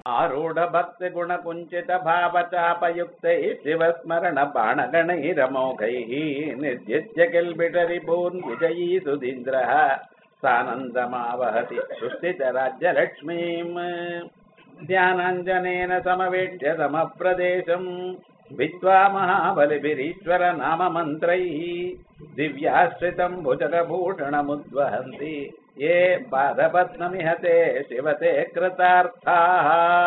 ఆరూఢ భక్తి గుణ కుంచిత భావచాపయుక్తై శివస్మరణ బాణగణైరమోఘై నిర్జిత్య కిల్బిటరి పూర్న్ విజయీ సుధీంద్ర సానందమావహతి సుస్థిత రాజ్యలక్ష్మీం ధ్యానాంజనేన సమవేక్ష్య సమప్రదేశం విద్వా మహాబలిభిరీశ్వర నామ మంత్రై దివ్యాశ్రితం భుజగభూషణముద్వహంతి ఏ పాదపద్మమిహ తే శివతే కృతార్థాః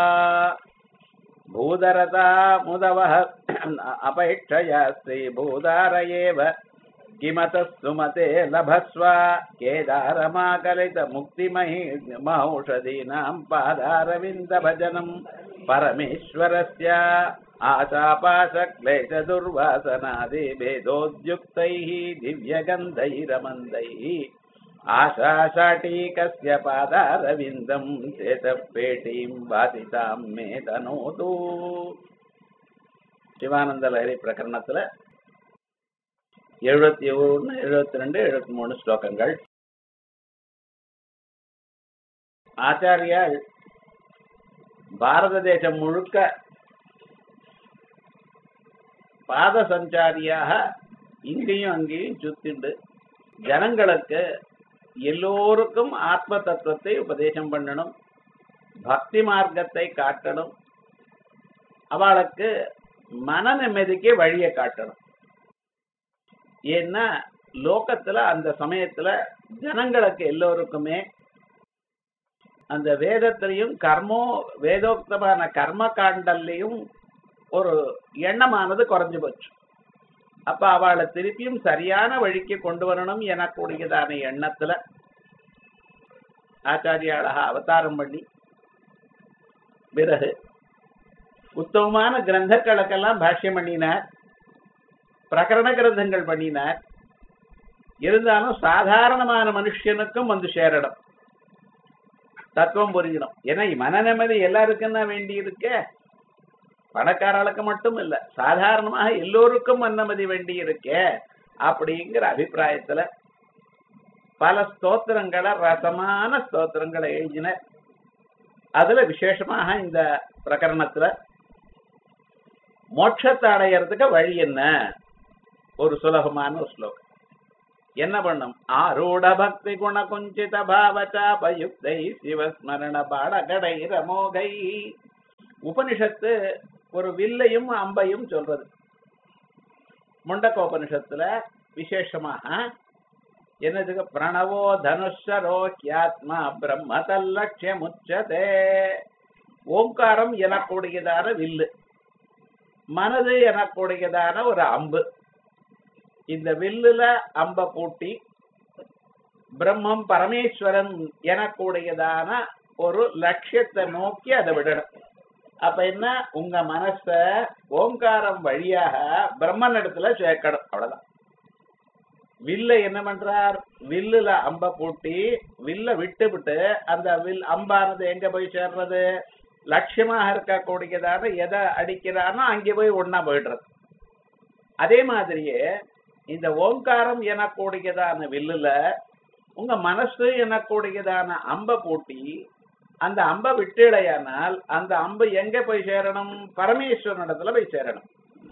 భూధరతా ముదవః అపేక్షయా శ్రీభూదార ఏవ కిమతः సుమతే లభస్వ కేదారమాకలిత ముక్తిమహి మహౌషధీనాం పాదారవింద భజనం పరమేశ్వరస్య ఆశాపాశక్లేశ దుర్వాసనాది భేదోద్యుక్తైः దివ్యగन्धैरमन्दैः ఆశాశాటీకస్య పాదారవిందం చేతపేటీం వాసితాం మే తనోతు சிவானந்த லஹரி பிரகரணத்துல எழுபத்தி ஒன்று எழுபத்தி ரெண்டு எழுபத்தி மூணு ஸ்லோகங்கள் ஆச்சாரியால் பாரத தேசம் முழுக்க பாத சஞ்சாரியாக இங்கேயும் அங்கேயும் சுத்திண்டு ஜனங்களுக்கு எல்லோருக்கும் ஆத்ம தத்துவத்தை உபதேசம் பண்ணணும் பக்தி மார்க்கத்தை காட்டணும் அவளுக்கு மன நிம்மதிக்கு வழியை காட்டணும் ஏன்னா லோகத்துல அந்த சமயத்துல ஜனங்களுக்கு எல்லோருக்குமே அந்த வேதத்திலையும் கர்மோ வேதோக்தமான கர்ம காண்டல்லையும் ஒரு எண்ணமானது குறைஞ்சு போச்சு அப்ப அவளை திருப்பியும் சரியான வழிக்கு கொண்டு வரணும் எனக்கூடியதான எண்ணத்துல ஆச்சாரியாளாக அவதாரம் பண்ணி பிறகு உத்தமமான கிரந்தங்களுக்கெல்லாம் பாஷ்யம் பண்ணினார் பிரகரண கிரந்தங்கள் பண்ணினார் இருந்தாலும் சாதாரணமான மனுஷனுக்கும் வந்து சேரணும் தத்துவம் புரியணும் ஏன்னா மன நிம்மதி எல்லாருக்கும் தான் வேண்டி இருக்க பணக்காரர்களுக்கு மட்டும் இல்ல சாதாரணமாக எல்லோருக்கும் மன்னமதி வேண்டி இருக்கே அப்படிங்கிற அபிப்பிராயத்துல பல ஸ்தோத்திரங்களை ரசமான ஸ்தோத்திரங்களை எழுதின அதுல விசேஷமாக இந்த பிரகரணத்துல மோட்சத்தை அடையறதுக்கு வழி என்ன ஒரு சுலபமான ஒரு ஸ்லோகம் என்ன பண்ணும் ஆரூட பக்தி குண குஞ்சித பாவச்சாபயுக்தை சிவஸ்மரண பாடகடை ரமோகை உபனிஷத்து ஒரு வில்லையும் அம்பையும் சொல்றது முண்டக்கோபனிஷத்துல விசேஷமாக என்னதுக்கு பிரணவோ தனுஷரோ கியாத்மா பிரம்ம தல்லட்சியம் உச்சதே ஓங்காரம் எனக்கூடியதான வில்லு மனது எனக்கூடியதான ஒரு அம்பு இந்த வில்லுல அம்ப பூட்டி பிரம்மம் பரமேஸ்வரன் எனக்கூடியதான ஒரு லட்சியத்தை நோக்கி அதை விடணும் அப்ப என்ன உங்க மனச ஓங்காரம் வழியாக பிரம்மன் இடத்துல சேர்க்கணும் அவ்வளவுதான் வில்ல என்ன பண்றார் வில்லுல அம்ப பூட்டி வில்ல விட்டு விட்டு அந்த வில் அம்பானது எங்க போய் சேர்றது லட்சியமாக இருக்கக்கூடியதான எதை அடிக்கிறானோ அங்கே போய் ஒன்னா போயிடுறது அதே மாதிரியே இந்த ஓங்காரம் எனக்கூடியதான வில்லுல உங்க மனசு எனக்கூடியதான அம்ப பூட்டி அந்த அம்ப விட்டுடையானால் அந்த அம்பு எங்க போய் சேரணும் பரமேஸ்வரன் இடத்துல போய் சேரணும்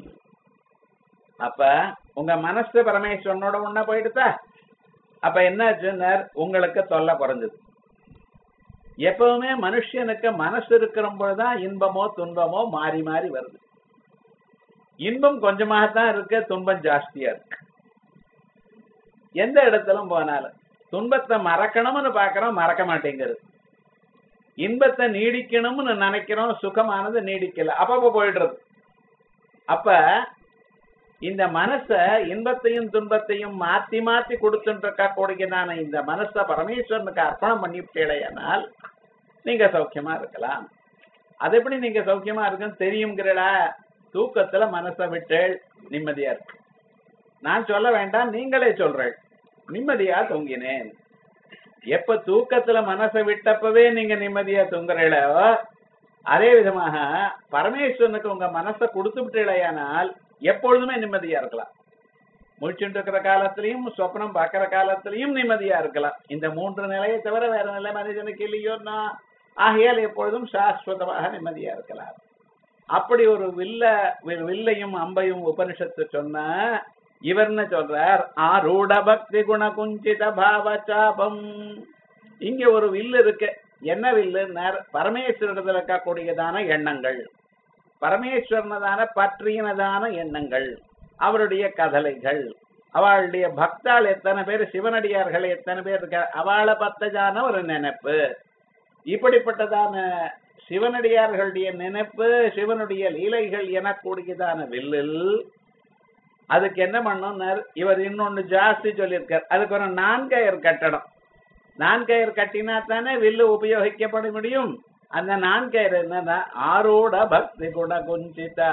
அப்ப உங்க மனசு பரமேஸ்வரனோட ஒண்ணா போயிடுதா அப்ப என்னாச்சுன்னார் உங்களுக்கு தொல்லை குறைஞ்சது எப்பவுமே மனுஷனுக்கு மனசு இருக்கிற பொழுதுதான் இன்பமோ துன்பமோ மாறி மாறி வருது இன்பம் கொஞ்சமாகத்தான் இருக்கு துன்பம் ஜாஸ்தியா இருக்கு எந்த இடத்திலும் போனாலும் துன்பத்தை மறக்கணும்னு பாக்குறோம் மறக்க மாட்டேங்கிறது இன்பத்தை நீடிக்கணும்னு நினைக்கிறோம் சுகமானது நீடிக்கல அப்பப்ப போயிடுறது அப்ப இந்த மனச இன்பத்தையும் துன்பத்தையும் மாத்தி மாத்தி கொடுத்துட்டு இருக்க கூடியதான இந்த மனச பரமேஸ்வரனுக்கு அர்ப்பணம் பண்ணிவிட்டேனால் நீங்க சௌக்கியமா இருக்கலாம் அது எப்படி நீங்க சௌக்கியமா இருக்குன்னு தெரியுங்கிறடா தூக்கத்துல மனசை விட்டு நிம்மதியா இருக்கு நான் சொல்ல வேண்டாம் நீங்களே சொல்றேன் நிம்மதியா தூங்கினேன் எப்ப தூக்கத்துல மனசை விட்டப்பவே நீங்க நிம்மதியா தூங்குறீங்களோ அதே விதமாக பரமேஸ்வரனுக்கு உங்க மனசை கொடுத்து விட்டீழையானால் எப்பொழுதுமே நிம்மதியா இருக்கலாம் முழிச்சுட்டு இருக்கிற காலத்திலையும் சொப்னம் பார்க்கிற காலத்திலையும் நிம்மதியா இருக்கலாம் இந்த மூன்று நிலையை தவிர வேற நிலை மனிதனுக்கு இல்லையோன்னா ஆகையால் எப்பொழுதும் சாஸ்வதமாக நிம்மதியா இருக்கலாம் அப்படி ஒரு வில்ல வி- வில்லையும் அம்பையும் உபனிஷத்து சொன்ன இவர்னு சொல்றார் ஆரூட பக்தி குண குஞ்சித பாவ சாபம் இங்க ஒரு வில்லு இருக்கு என்ன வில்லுன்னார் பரமேஸ்வரத்தில் இருக்கக்கூடியதான எண்ணங்கள் பரமேஸ்வரனதான பற்றினதான எண்ணங்கள் அவருடைய கதலைகள் அவளுடைய பக்தாள் எத்தனை பேர் சிவனடியார்கள் எத்தனை பேர் இருக்க அவளை பத்ததான ஒரு நினைப்பு இப்படிப்பட்டதான சிவனடியார்களுடைய நினைப்பு சிவனுடைய லீலைகள் எனக்கூடியதான வில்லில் அதுக்கு என்ன பண்ணணும்னார் இவர் இன்னொன்னு ஜாஸ்தி சொல்லியிருக்கார் அதுக்கு ஒரு நான்கயர் கட்டடம் நான்கயர் கட்டினா தானே வில்லு உபயோகிக்கப்பட முடியும் அந்த நான்கயர் என்னன்னா ஆரோட பக்தி குண குஞ்சிதா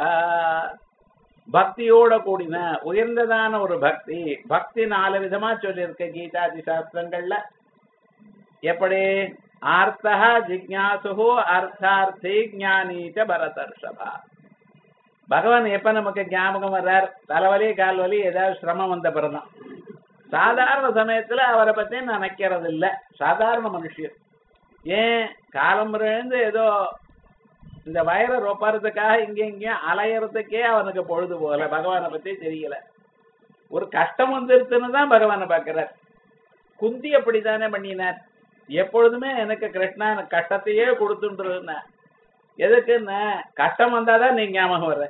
பக்தியோட கூடின உயர்ந்ததான ஒரு பக்தி பக்தி நாலு விதமா சொல்லியிருக்க கீதாதி சாஸ்திரங்கள்ல எப்படி ஆர்த்தா ஜிக்ஞாசு அர்த்தார்த்தி ஞானீச்ச பரதர்ஷபா பகவான் எப்ப நமக்கு ஞாபகம் வர்றார் தலைவலி கால்வலி ஏதாவது சிரமம் வந்த பிறதான் சாதாரண சமயத்துல அவரை பத்தி நினைக்கிறது இல்ல சாதாரண மனுஷன் ஏன் காலம்புறந்து ஏதோ இந்த வயரை ரொப்பறதுக்காக இங்க இங்கேயும் அலையறதுக்கே அவனுக்கு பொழுது போகல பகவானை பத்தி தெரியல ஒரு கஷ்டம் வந்துருச்சுன்னு தான் பகவானை பார்க்கிறார் குந்தி அப்படித்தானே பண்ணினார் எப்பொழுதுமே எனக்கு கிருஷ்ணா எனக்கு கஷ்டத்தையே கொடுத்துன்றதுன்னா எதுக்குன்னு கஷ்டம் வந்தாதான் நீ ஞாபகம் வர்ற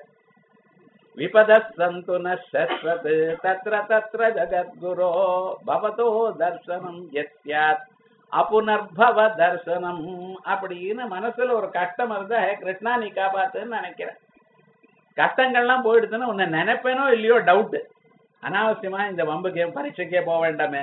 விபதஸ்தந்து நஸ்வத் தத்ர தத்ர ஜகத்குரோ பவதோ தர்சனம் எத்யாத் அப்புனர்பவ தர்சனம் அப்படின்னு மனசுல ஒரு கஷ்டம் இருந்தா "ஹே, கிருஷ்ணா நீ காப்பாத்துன்னு நினைக்கிறேன் கஷ்டங்கள்லாம் போயிடுதுன்னு உன்னை நினைப்பேனோ இல்லையோ டவுட் அனாவசியமா இந்த வம்புக்கே பரீட்சைக்கே போக வேண்டாமே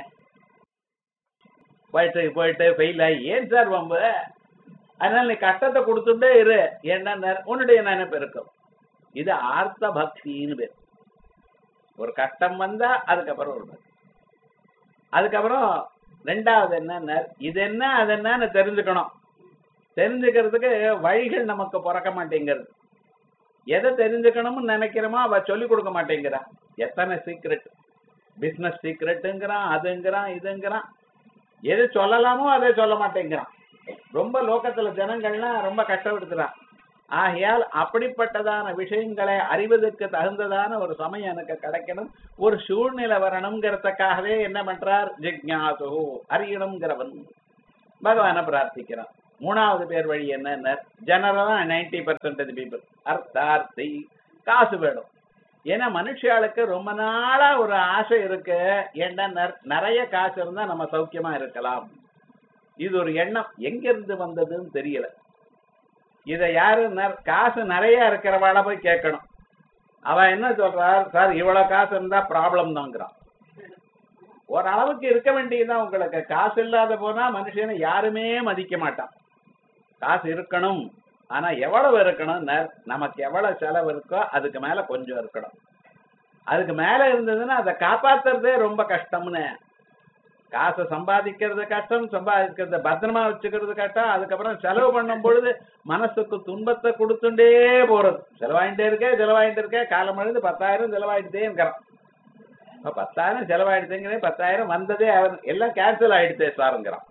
போயிட்டு போயிட்டு ஃபெயில் ஆகி ஏன் சார் வம்பு அதனால நீ கஷ்டத்தை கொடுத்துட்டே இரு என்ன உன்னுடைய நினைப்பு இருக்கும் இது ஆர்த்த பக்தின்னு பேர் ஒரு கஷ்டம் வந்தா அதுக்கப்புறம் ஒரு பக்தி அதுக்கப்புறம் ரெண்டாவது என்னன்னா இது என்ன அது என்னன்னு தெரிஞ்சுக்கணும் தெரிஞ்சுக்கிறதுக்கு வழிகள் நமக்கு பிறக்க மாட்டேங்கிறது எதை தெரிஞ்சுக்கணும்னு நினைக்கிறோமோ அவ சொல்லி கொடுக்க மாட்டேங்கிறா எத்தனை சீக்ரெட் பிசினஸ் சீக்ரெட்டுங்கிறான் அதுங்கிறான் இதுங்கிறான் எது சொல்லலாமோ அதை சொல்ல மாட்டேங்கிறான் ரொம்ப லோகத்துல ஜனங்கள்லாம் ரொம்ப கஷ்டப்படுத்துறான் ஆகையால் அப்படிப்பட்டதான விஷயங்களை அறிவதற்கு தகுந்ததான ஒரு சமயம் எனக்கு கிடைக்கணும் ஒரு சூழ்நிலை வரணுங்கிறதுக்காகவே என்ன பண்றார் ஜிக்ஞாசு அறியணுங்கிறவன் பகவானை பிரார்த்திக்கிறான் மூணாவது பேர் வழி என்ன ஜெனரலா நைன்டி பர்சன்டேஜ் பீப்புள் அர்த்தார்த்தி காசு வேணும் ஏன்னா மனுஷாளுக்கு ரொம்ப நாளா ஒரு ஆசை இருக்கு ஏன்னா நெற- நிறைய காசு இருந்தா நம்ம சௌக்கியமா இருக்கலாம் இது ஒரு எண்ணம் எங்க இருந்து வந்ததுன்னு தெரியல இத யாரு நெ- காசு நிறைய இருக்கிறவாள போய் கேட்கணும் அவ என்ன சொல்றார் சார் இவ்வளவு காசு இருந்தா ப்ராப்ளம் தாங்கிறான் ஓரளவுக்கு இருக்க வேண்டியதுதான் உங்களுக்கு காசு இல்லாத போனா மனுஷனை யாருமே மதிக்க மாட்டான் காசு இருக்கணும் ஆனா எவ்வளவு இருக்கணும் நமக்கு எவ்வளவு செலவு இருக்கோ அதுக்கு மேல கொஞ்சம் இருக்கணும் அதுக்கு மேல இருந்ததுன்னா அதை காப்பாத்துறதே ரொம்ப கஷ்டம்னு காசை சம்பாதிக்கிறது கஷ்டம் சம்பாதிக்கிறது பத்திரமா வச்சுக்கிறது கஷ்டம் அதுக்கப்புறம் செலவு பண்ணும் பொழுது மனசுக்கு துன்பத்தை கொடுத்துட்டே போறது செலவாயிட்டே இருக்கே செலவாயிட்டு இருக்கே காலம் அழுது பத்தாயிரம் செலவாயிட்டே இருக்கிறான் இப்ப பத்தாயிரம் செலவாயிடுச்சுங்கிறே பத்தாயிரம் வந்ததே அவன் எல்லாம் கேன்சல் ஆயிடுச்சே சாருங்கிறான்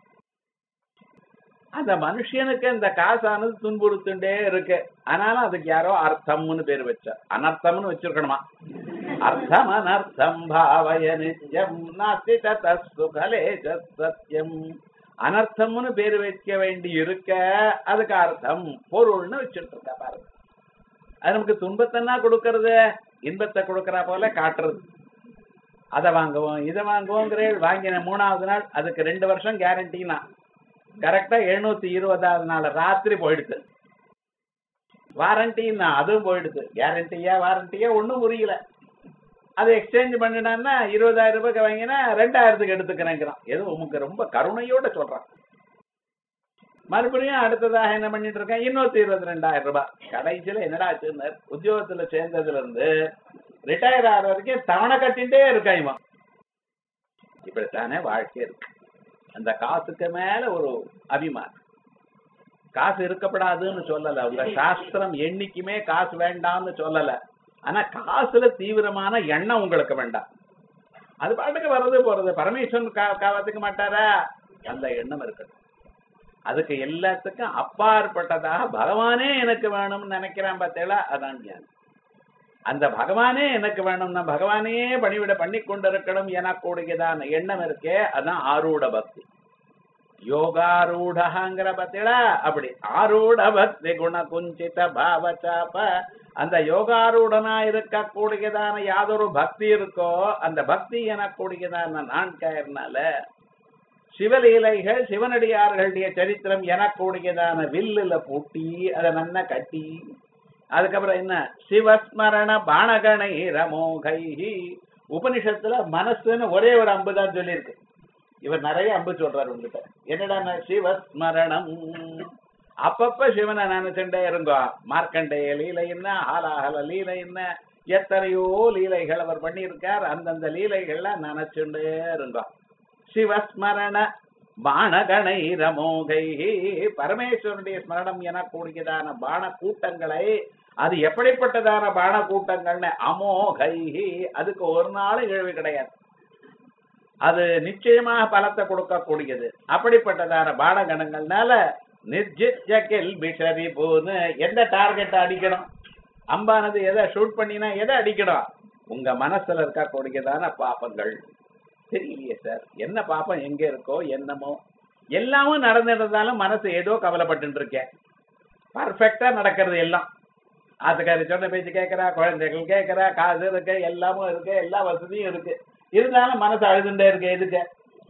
அந்த மனுஷனுக்கு இந்த காசானது துன்புறுத்துட்டே இருக்கு ஆனாலும் அதுக்கு யாரோ அர்த்தம்னு பேர் வச்சா அனர்த்தம்னு வச்சிருக்கணுமா அர்த்தம் அனர்த்தம் பாவய நித்யம் நாஸ்தி தத்து கலே சத்தியம் அனர்த்தம்னு பேர் வைக்க வேண்டி இருக்க அதுக்கு அர்த்தம் பொருள்னு வச்சுட்டு இருக்கா பாருங்க அது நமக்கு துன்பத்தைன்னா கொடுக்கறது இன்பத்தை கொடுக்கறா போல காட்டுறது அதை வாங்குவோம் இதை வாங்குவோங்கிற வாங்கின மூணாவது நாள் அதுக்கு ரெண்டு வருஷம் கேரண்டினா கரெக்டா எழுநூத்தி இருபதாவது நாள் ராத்திரி போயிடுது வாரண்டின்னா அதுவும் போயிடுது கேரண்டியா வாரண்டியா ஒண்ணும் புரியல அதை எக்ஸ்சேஞ்ச் பண்ணினான்னா இருபதாயிரம் ரூபாய்க்கு வாங்கினா ரெண்டாயிரத்துக்கு எடுத்துக்கிறேங்கிறான் ஏதோ உமக்கு ரொம்ப கருணையோட சொல்றான் மறுபடியும் அடுத்ததாக என்ன பண்ணிட்டு இருக்கேன் இன்னொருத்தி இருபத்தி ரெண்டாயிரம் ரூபாய் கடைசியில என்னடா ஆச்சுன்னு உத்தியோகத்துல சேர்ந்ததுல இருந்து ரிட்டையர் ஆகிற வரைக்கும் தவணை கட்டிட்டே இருக்கான் இவன் இப்படித்தானே வாழ்க்கை இருக்கு அந்த காசுக்கு மேல ஒரு அபிமானம் காசு இருக்கப்படாதுன்னு சொல்லல உங்க சாஸ்திரம் என்னைக்குமே காசு வேண்டாம்னு சொல்லல ஆனா காசுல தீவிரமான எண்ணம் உங்களுக்கு வேண்டாம் அது பாட்டுக்கு வர்றது போறது பரமேஸ்வரன் கா- காப்பாத்துக்க மாட்டாரா அந்த எண்ணம் இருக்கட்டும் அதுக்கு எல்லாத்துக்கும் அப்பாற்பட்டதாக பகவானே எனக்கு வேணும்னு நினைக்கிறான் பார்த்தீங்களா அதான் ஞானம் அந்த பகவானே எனக்கு வேணும்னா பகவானையே பணிவிட பண்ணி கொண்டிருக்கணும் எனக்கூடியதான எண்ணம் இருக்கே அதான் ஆரூட பக்தி யோகாரூடங்கிற பத்தில அப்படி ஆரூட பக்தி குண குஞ்சித பாவச்சாப்ப அந்த யோகாரூடனா இருக்கக்கூடியதான யாதொரு பக்தி இருக்கோ அந்த பக்தி எனக்கூடியதான நான்காயிரனால சிவலீலைகள் சிவனடியார்களுடைய சரித்திரம் எனக்கூடியதான வில்லுல பூட்டி அதை நன்னா கட்டி அதுக்கப்புறம் என்ன சிவஸ்மரண பாணகணை ரமோகை உபனிஷத்துல மனசுன்னு ஒரே ஒரு அம்பு தான் சொல்லியிருக்கு இவர் நிறைய அம்பு சொல்றாரு உங்ககிட்ட என்னடா சிவஸ்மரணம் அப்பப்ப சிவனை நினைச்சுட்டே இருங்கோ மார்க்கண்டேய லீலை என்ன ஆலாஹல லீலை என்ன எத்தனையோ லீலைகள் அவர் பண்ணியிருக்கார் அந்தந்த லீலைகள்ல நினைச்சுட்டே இருங்கோ சிவஸ்மரண பாணகணை ரமோகை பரமேஸ்வரனுடைய ஸ்மரணம் எனக்கூடியதான பான கூட்டங்களை அது எப்படிப்பட்டதான பான கூட்டங்கள்னு அமோகை அதுக்கு ஒரு நாள் இழவு கிடையாது அது நிச்சயமாக பலத்தை கொடுக்கக்கூடியது அப்படிப்பட்டதான பானகணங்கள்னால நிர்ஜித்ய கெல்பி ஷரிபூன்னு எந்த டார்கெட் அடிக்கணும் அம்பானது எதை ஷூட் பண்ணினா எதை அடிக்கணும் உங்க மனசுல இருக்கக்கூடியதான பாப்பங்கள் தெரியலையே சார் என்ன பாப்பம் எங்க இருக்கோ என்னமோ எல்லாமும் நடந்துருந்தாலும் மனசு ஏதோ கவலைப்பட்டு இருக்கேன் பர்ஃபெக்டா நடக்கிறது எல்லாம் ஆத்துக்காரி சொன்ன பேச்சு கேட்கறா குழந்தைகள் கேட்கறா காசு இருக்கு எல்லாமும் இருக்கு எல்லா வசதியும் இருக்கு இருந்தாலும் மனசு அழுதுண்டே இருக்கு எதுக்கு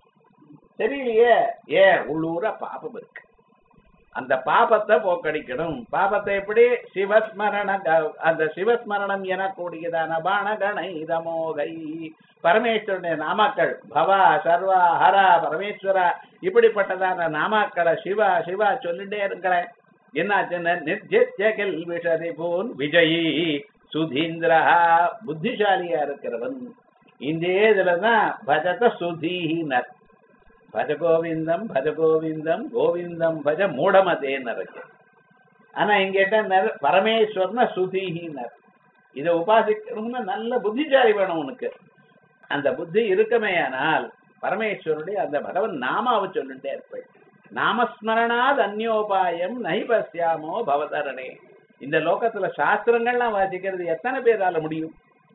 தெரியலையே ஏன் உள்ளூர பாபம் இருக்கு அந்த பாபத்தை போக்கடிக்கணும் பாபத்தை எப்படி சிவஸ்மரண அந்த சிவஸ்மரணம் எனக்கூடியதான பானகணை இதமோகை பரமேஸ்வரனுடைய நாமாக்கள் பவா சர்வா ஹரா பரமேஸ்வரா இப்படிப்பட்டதான நாமாக்களை சிவா சிவா சொல்லிட்டே இருக்கிறேன் என்னாச்சுன்னு நிர்ஜித்ய கெல்விஷரி போன் விஜயி சுதீந்திரா புத்திசாலியா இருக்கிறவன் இந்த இதுலதான் பஜத சுதீனர் பஜ கோவிந்தம் பஜ கோவிந்தம் கோவிந்தம் பஜ மூடமதேன்னு இருக்கு ஆனா இங்க என்ன பரமேஸ்வரன சுதீனர் இதை உபாசிக்கணும்னா நல்ல புத்திசாலி வேணும் உனக்கு அந்த புத்தி இருக்குமேயானால் பரமேஸ்வருடைய அந்த பகவன் நாமாவை சொல்லிட்டே இருப்பேன் நாமஸ்மரணாத் அந்யோபாயம் நைபஸ்யாமோ பவதரணே இந்த லோகத்துல சாஸ்திரங்கள்லாம் வாசிக்கிறது எத்தனை பேரால முடியும்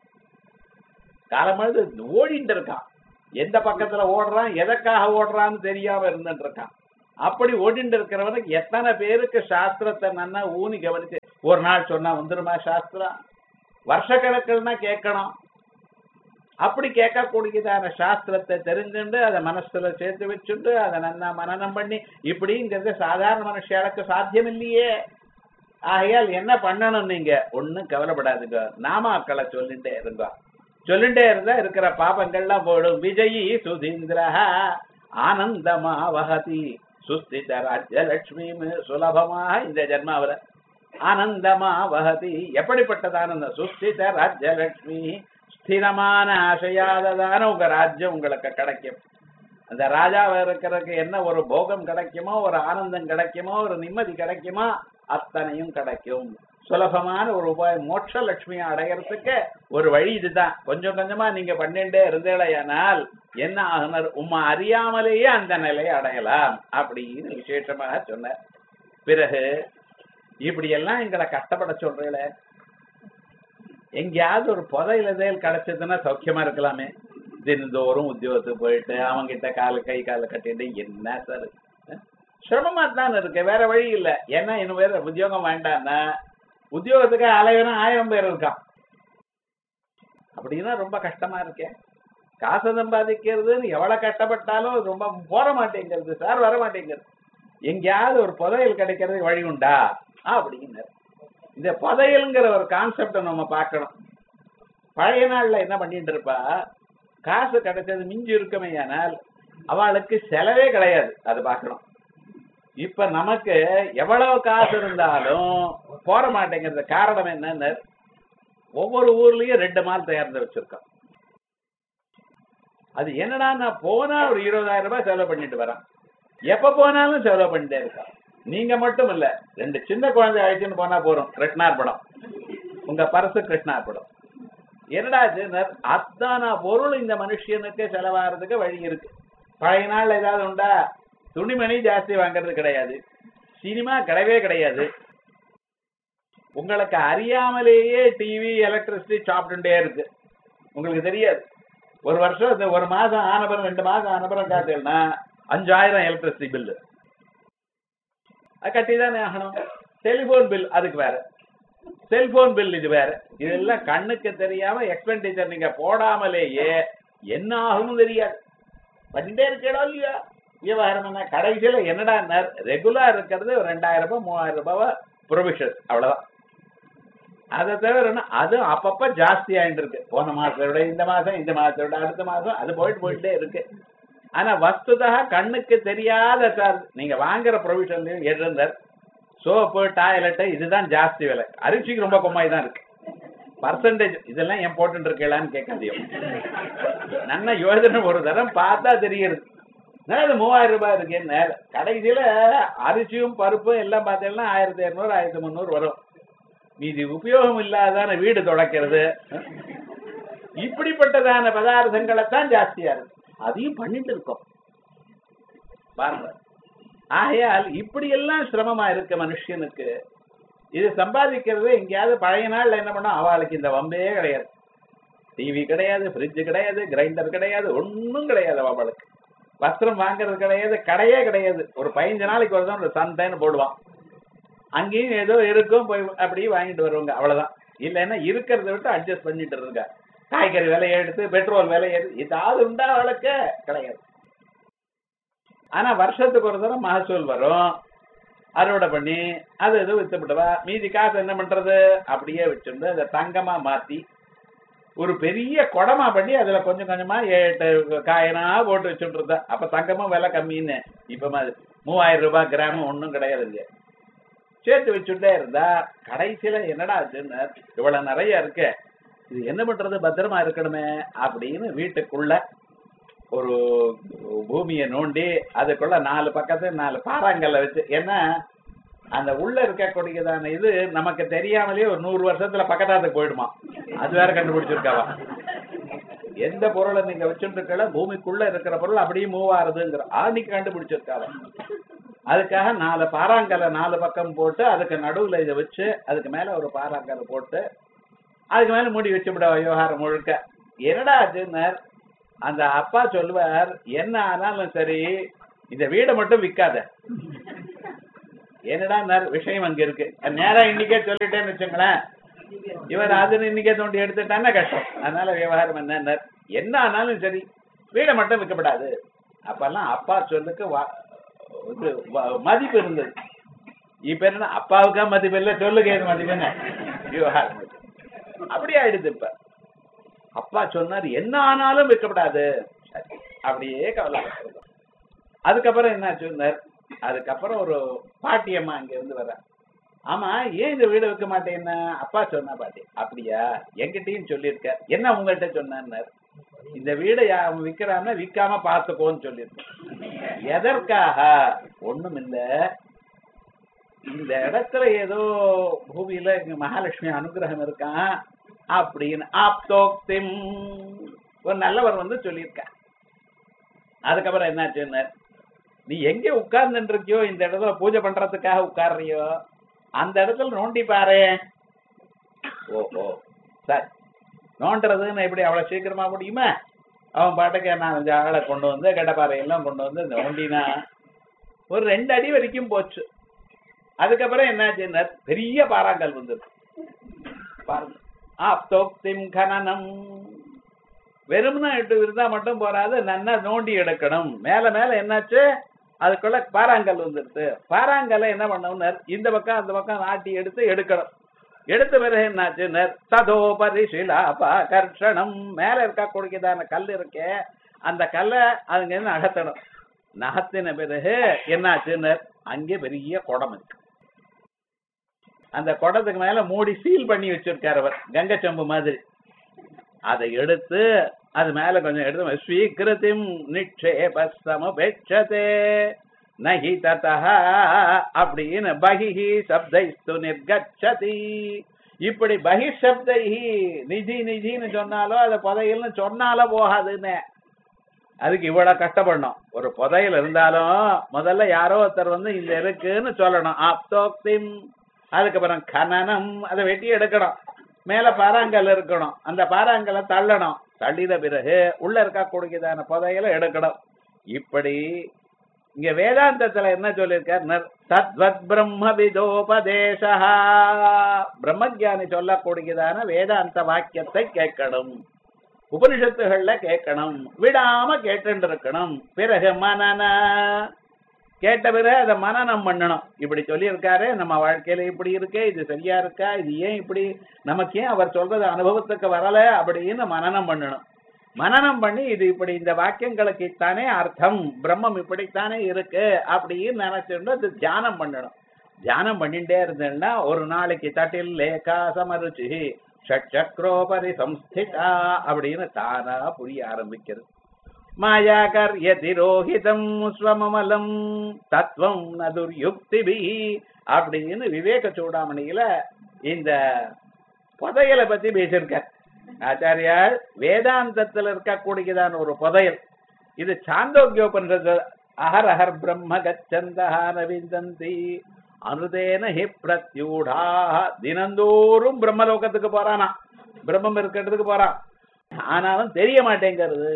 காலமாவது ஓடிட்டு இருக்கான் எந்த பக்கத்துல ஓடுறான் எதற்காக ஓடுறான்னு தெரியாம இருந்துட்டு இருக்கான் அப்படி ஓடிட்டு இருக்கிறவனுக்கு எத்தனை பேருக்கு சாஸ்திரத்தை நன்னா ஊனி கவனிச்சு ஒரு நாள் சொன்னா வந்துருமா சாஸ்திரம் வருஷக்கணக்கில்னா கேட்கணும் அப்படி கேட்கக்கூடியதான சாஸ்திரத்தை தெரிஞ்சுண்டு அதை மனசுல சேர்த்து வச்சுட்டு அதை நன்னா மனநம் பண்ணி இப்படிங்கிறது சாதாரண மனுஷாளுக்கு சாத்தியம் இல்லையே ஆகையால் என்ன பண்ணணும் நீங்க ஒண்ணும் கவலைப்படாதுங்க நாமாக்களை சொல்லிட்டே இருங்க சொல்லிட்டே இருந்தா இருக்கிற பாபங்கள்லாம் போடும் விஜயி சுதீந்திரா ஆனந்தமா வகதி சுஸ்தித ராஜ்யலட்சுமி சுலபமாக இந்த ஜென்மாவில ஆனந்தமா வகதி எப்படிப்பட்டது ஆனந்தம் சுஸ்தித ராஜ்யலட்சுமி ஸ்திரமான ஆசையாததான உங்க ராஜ்யம் உங்களுக்கு கிடைக்கும் அந்த ராஜாவை இருக்கிறதுக்கு என்ன ஒரு போகம் கிடைக்குமோ ஒரு ஆனந்தம் கிடைக்குமோ ஒரு நிம்மதி கிடைக்குமோ அத்தனையும் கிடைக்கும் சுலபமான ஒரு உபாயம் மோட்ச லட்சுமியை அடையறதுக்கு ஒரு வழி இதுதான் கொஞ்சம் கொஞ்சமா நீங்க பண்ணிட்டே இருந்தேலையானால் என்ன ஆகுனர் உம்மா அறியாமலேயே அந்த நிலையை அடையலாம் அப்படின்னு விசேஷமாக சொன்னார் பிறகு இப்படி எல்லாம் எங்களை கஷ்டப்பட சொல்றீங்கள எங்கேயாவது ஒரு புதையில தேல் கிடைச்சதுன்னா சௌக்கியமா இருக்கலாமே தினந்தோறும் உத்தியோகத்துக்கு போயிட்டு அவங்கிட்ட காலு கை காலை கட்டிட்டு என்ன சார் சிரமமா தான் இருக்கு வேற வழி இல்ல ஏன்னா இன்னும் வேற உத்தியோகம் வேண்டாம்னா உத்தியோகத்துக்கு அலைவனும் ஆயிரம் பேர் இருக்கான் அப்படின்னா ரொம்ப கஷ்டமா இருக்கேன் காசு சம்பாதிக்கிறதுன்னு எவ்வளவு கஷ்டப்பட்டாலும் ரொம்ப போற மாட்டேங்கிறது சார் வர மாட்டேங்கிறது எங்கேயாவது ஒரு புதையல் கிடைக்கிறதுக்கு வழி உண்டா அப்படின்னு இந்த புதையல்ங்கிற ஒரு கான்செப்டை நம்ம பார்க்கணும் பழைய நாள்ல என்ன பண்ணிட்டு இருப்பா காசு கிடைச்சது மிஞ்சி இருக்குமே ஆனால் அவளுக்கு செலவே கிடையாது அது பார்க்கணும் இப்ப நமக்கு எவ்வளவு காசு இருந்தாலும் போற மாட்டேங்கிறது காரணம் என்னன்னு ஒவ்வொரு ஊர்லயும் ரெண்டு மால் தயாரித்து வச்சிருக்கோம் அது என்னடா நான் போனா ஒரு இருபதாயிரம் ரூபாய் செலவு பண்ணிட்டு வரேன் எப்ப போனாலும் செலவு பண்ணிட்டே இருக்கான் நீங்க மட்டும் இல்ல ரெண்டு சின்ன குழந்தை அழைச்சுன்னு போனா போறோம் கிருஷ்ணார் படம் உங்க பரசு கிருஷ்ணார் படம் என்னடா இது அத்தான பொருள் இந்த மனுஷனுக்கு செலவாகிறதுக்கு வழி இருக்கு பழைய நாள்ல ஏதாவது உண்டா துணிமணி ஜாஸ்தி வாங்குறது கிடையாது சினிமா கிடையவே கிடையாது உங்களுக்கு அறியாமலேயே டிவி எலக்ட்ரிசிட்டி சாப்பிட்டுட்டே இருக்கு உங்களுக்கு தெரியாது ஒரு வருஷம் இந்த ஒரு மாசம் ஆனபுரம் ரெண்டு மாசம் ஆனபுரம் காத்தீங்கன்னா அஞ்சாயிரம் எலக்ட்ரிசிட்டி பில்லு அது கட்டி தானே ஆகணும் டெலிபோன் பில் அதுக்கு வேற செல்போன் பில் இது வேற இதெல்லாம் கண்ணுக்கு தெரியாம எக்ஸ்பெண்டிச்சர் நீங்க போடாமலேயே என்ன ஆகும்னு தெரியாது பண்ணிட்டே இருக்கடா இல்லையா விவகாரம் என்ன கடைசியில என்னடா ரெகுலர் இருக்கிறது ஒரு ரெண்டாயிரம் ரூபாய் மூவாயிரம் ரூபாய் ப்ரொவிஷன் அவ்வளவுதான் அதை தவிர என்ன, அது அப்பப்ப ஜாஸ்தி ஆயிட்டு இருக்கு போன மாசத்தை விட இந்த மாசம் இந்த மாசத்தை விட அடுத்த மாசம் அது போயிட்டு போயிட்டே இருக்கு ஆனா வஸ்துதா கண்ணுக்கு தெரியாத சார் நீங்க வாங்குற ப்ரொவிஷன்லயும் எழுந்தர் சோப்பு டாய்லெட் இதுதான் ஜாஸ்தி விலை அரிசிக்கு ரொம்ப கம்மாய் தான் இருக்கு பர்சன்டேஜ் இதெல்லாம் ஏன் போட்டு இருக்கலான்னு கேட்காதியும் நல்ல யோஜனை ஒரு தரம் பார்த்தா தெரியுது என்ன இது மூவாயிரம் ரூபாய் இருக்கு என்ன கடைசியில அரிசியும் பருப்பும் எல்லாம் பார்த்தீங்கன்னா ஆயிரத்தி இரநூறு ஆயிரத்தி முந்நூறு வரும் மீதி உபயோகம் இல்லாதான வீடு தொடக்கிறது இப்படிப்பட்டதான பதார்த்தங்களை தான் ஜாஸ்தியா இருக்கு அதையும் பண்ணிட்டு இருக்கோம் பாருங்க ஆகையால் இப்படி எல்லாம் சிரமமா இருக்கு மனுஷனுக்கு இது சம்பாதிக்கிறது எங்கேயாவது பழைய நாள்ல என்ன பண்ணா அவளுக்கு இந்த வம்பே கிடையாது டிவி கிடையாது ஃப்ரிட்ஜ் கிடையாது கிரைண்டர் கிடையாது ஒண்ணும் கிடையாது அவளுக்கு வஸ்திரம் வாங்குறது கிடையாது கடையே கிடையாது ஒரு பதினஞ்சு நாளைக்கு ஒரு தான் ஒரு சந்தைன்னு போடுவான் அங்கேயும் ஏதோ இருக்கும் போய் அப்படியே வாங்கிட்டு வருவாங்க அவ்வளவுதான் இல்லைன்னா இருக்கிறத விட்டு அட்ஜஸ்ட் பண்ணிட்டு இருங்க காய்கறி விலையை எடுத்து பெட்ரோல் விலையை எடுத்து ஏதாவது உண்டா அவளுக்கு கிடையாது ஆனா வருஷத்துக்கு ஒரு தடவை மகசூல் வரும் அறுவடை பண்ணி அது எதுவும் வித்துப்பட்டுவா மீதி காசு என்ன பண்றது அப்படியே வச்சுருந்து அதை தங்கமா மாத்தி ஒரு பெரிய குடமா பண்ணி அதுல கொஞ்சம் கொஞ்சமா எட்டு காயினா போட்டு வச்சுட்டு இருந்தா அப்ப தங்கமும் விலை கம்மின்னு இப்ப மாதிரி மூவாயிரம் ரூபாய் கிராம் ஒண்ணும் கிடையாது இல்லையா சேர்த்து வச்சுட்டே இருந்தா கடைசியில என்னடா ஆச்சுன்னு இவ்வளவு நிறைய இருக்கு இது என்ன பண்றது பத்திரமா இருக்கணுமே அப்படின்னு வீட்டுக்குள்ள ஒரு பூமியை நோண்டி அதுக்குள்ள நாலு பக்கத்து நாலு பாறாங்கல்ல வச்சு ஏன்னா அந்த உள்ள இருக்கக்கூடியதான இது நமக்கு தெரியாமலேயே ஒரு நூறு வருஷத்துல பக்கத்தாத்துக்கு போயிடுமா அது வேற கண்டுபிடிச்சிருக்காவா எந்த பொருளை நீங்க வச்சுட்டு இருக்கல பூமிக்குள்ள இருக்கிற பொருள் அப்படியே மூவ் ஆறுதுங்கிற ஆணிக்கு கண்டுபிடிச்சிருக்காவா அதுக்காக நாலு பாறாங்கல்ல நாலு பக்கம் போட்டு அதுக்கு நடுவுல இதை வச்சு அதுக்கு மேல ஒரு பாறாங்கல்ல போட்டு அதுக்கு மேல மூடி வச்சு விட விவகாரம் முழுக்க என்னடா ஆச்சுன்னார் அந்த அப்பா சொல்லுவார் என்ன ஆனாலும் சரி இந்த வீடை மட்டும் விக்காத என்னடா விஷயம் அங்க இருக்கு நேரா இன்னைக்கே சொல்லிட்டேன்னு வச்சுங்களேன் இவர் அது இன்னைக்கே தோண்டி எடுத்துட்டான்னா கஷ்டம் அதனால விவகாரம் என்ன என்ன ஆனாலும் சரி வீடை மட்டும் விற்கப்படாது அப்பெல்லாம் அப்பா சொல்லுக்கு வா- இது வ- மதிப்பு இருந்தது இப்ப என்ன அப்பாவுக்கா மதிப்பு இல்லை சொல்லுங்க எது மதிப்பு என்ன விவகாரம் இது. அப்படியே ஆயிடுது இப்ப அப்பா சொன்னார் என்ன ஆனாலும் விற்கப்படாது சரி அப்படியே கவலை அதுக்கப்புறம் என்ன சொன்னார் அதுக்கப்புறம் ஒரு பாட்டியம்மா அங்க இருந்து வர ஆமா ஏன் இந்த வீடு விற்க மாட்டேன்னா அப்பா சொன்னா பாட்டி அப்படியா என்கிட்டயும் சொல்லியிருக்க என்ன உங்கள்கிட்ட சொன்னார் இந்த வீடை யா- அவன் விக்கிறான்னா விக்காம பார்த்துக்கோன்னு சொல்லியிருக்கேன் எதற்காக ஒண்ணும் இல்ல இந்த இடத்துல ஏதோ பூமியில இங்க மகாலட்சுமி அனுகிரகம் இருக்கான் அப்படின்னு ஆப்தோக்திம் ஒரு நல்லவர் வந்து சொல்லியிருக்கா அதுக்கப்புறம் என்னாச்சுன்னு நீ எங்க உட்கார்ந்துட்டு இருக்கியோ இந்த இடத்துல பூஜை பண்றதுக்காக உட்கார்றியோ அந்த இடத்துல நோண்டி பாரு ஓஹோ சரி நோண்டுறதுன்னு எப்படி அவ்வளவு சீக்கிரமா முடியுமா அவன் பாட்டுக்கு நாலஞ்சு ஆளை கொண்டு வந்து கடப்பாறை எல்லாம் கொண்டு வந்து நோண்டினா ஒரு ரெண்டு அடி வரைக்கும் போச்சு அதுக்கப்புறம் என்னாச்சுன்னா பெரிய பாறாங்கல் வந்தது பாருங்க ஆப்தோக்திம் கனனம் வெறும்னா எட்டு இருந்தா மட்டும் போறாது நன்னா நோண்டி எடுக்கணும் மேல மேல என்னாச்சு அதுக்குள்ள பாறாங்கல் வந்துருது பாறாங்கல்ல என்ன பண்ணணும்னு இந்த பக்கம் அந்த பக்கம் நாட்டி எடுத்து எடுக்கணும் எடுத்த பிறகு என்னாச்சு ததோபரி சிலாபா கர்ஷணம் மேல இருக்க கொடுக்கதான கல் இருக்கே அந்த கல்லை அதுங்க இருந்து நகர்த்தணும் நகர்த்தின பிறகு என்னாச்சுன்னு அங்கே பெரிய குடம் இருக்கு அந்த குடத்துக்கு மேல மூடி சீல் பண்ணி வச்சிருக்காரு அவர் கங்கை சம்பு மாதிரி அதை எடுத்து அது மேல கொஞ்சம் எடுத்து ஸ்வீகிருதிம் நிக்ஷேப சமபேட்சதே நஹி ததா அப்படின்னு பகிஹி சப்தைஸ்து நிர்கச்சதி இப்படி பகி சப்தைஹி நிதி நிதின்னு சொன்னாலோ அதை புதையல்னு சொன்னாலோ போகாதுன்னு அதுக்கு இவ்வளவு கஷ்டப்படணும் ஒரு புதையல் இருந்தாலும் முதல்ல யாரோ ஒருத்தர் வந்து இந்த இருக்குன்னு சொல்லணும் ஆப்தோக்திம் அதுக்கப்புறம் கனனம் அதை வெட்டி எடுக்கணும் மேல பாறாங்கல் இருக்கணும் அந்த பாறாங்கல்லை தள்ளணும் தள்ளின பிறகு உள்ள இருக்கக்கூடியதான புதையலை எடுக்கணும் இப்படி இங்க வேதாந்தத்துல என்ன சொல்லியிருக்கார் தத்வத் பிரம்ம விதோபதேசா பிரம்மஜானி சொல்லக்கூடியதான வேதாந்த வாக்கியத்தை கேட்கணும் உபனிஷத்துகள்ல கேட்கணும் விடாம கேட்டு இருக்கணும் பிறகு மனன கேட்ட பிறகு அதை மனனம் பண்ணணும் இப்படி சொல்லியிருக்காரு நம்ம வாழ்க்கையில இப்படி இருக்கே இது சரியா இருக்கா இது ஏன் இப்படி நமக்கு ஏன் அவர் சொல்றது அனுபவத்துக்கு வரல அப்படின்னு மனனம் பண்ணணும் மனனம் பண்ணி இது இப்படி இந்த வாக்கியங்களுக்கு இத்தானே அர்த்தம் பிரம்மம் இப்படித்தானே இருக்கு அப்படின்னு நினைச்சுட்டு அது தியானம் பண்ணணும் தியானம் பண்ணிட்டே இருந்தேன்னா ஒரு நாளைக்கு தட்டில் லேகா சமருச்சி ஷட்சக்ரோபரி சம்ஸ்திதா அப்படின்னு தானா புரிய ஆரம்பிக்கிறது மாயாகர்ய திரோஹிதம் ஸ்வமமலம் தத்துவம் நதுர்யுக்திபி அப்படின்னு விவேக சூடாமணியில இந்த புதையலை பத்தி பேசியிருக்கார் ஆச்சாரியார் வேதாந்தத்தில் இருக்கக்கூடியதான ஒரு புதையல் இது சாந்தோக்கியோபனிஷத்து அஹர் அஹர் பிரம்ம கச்சந்தஹா நவிந்தந்தி அனுதேன ஹி பிரத்யூடா தினந்தோறும் பிரம்மலோகத்துக்கு போறானா பிரம்மம் இருக்கிறதுக்கு போறான் ஆனாலும் தெரிய மாட்டேங்கிறது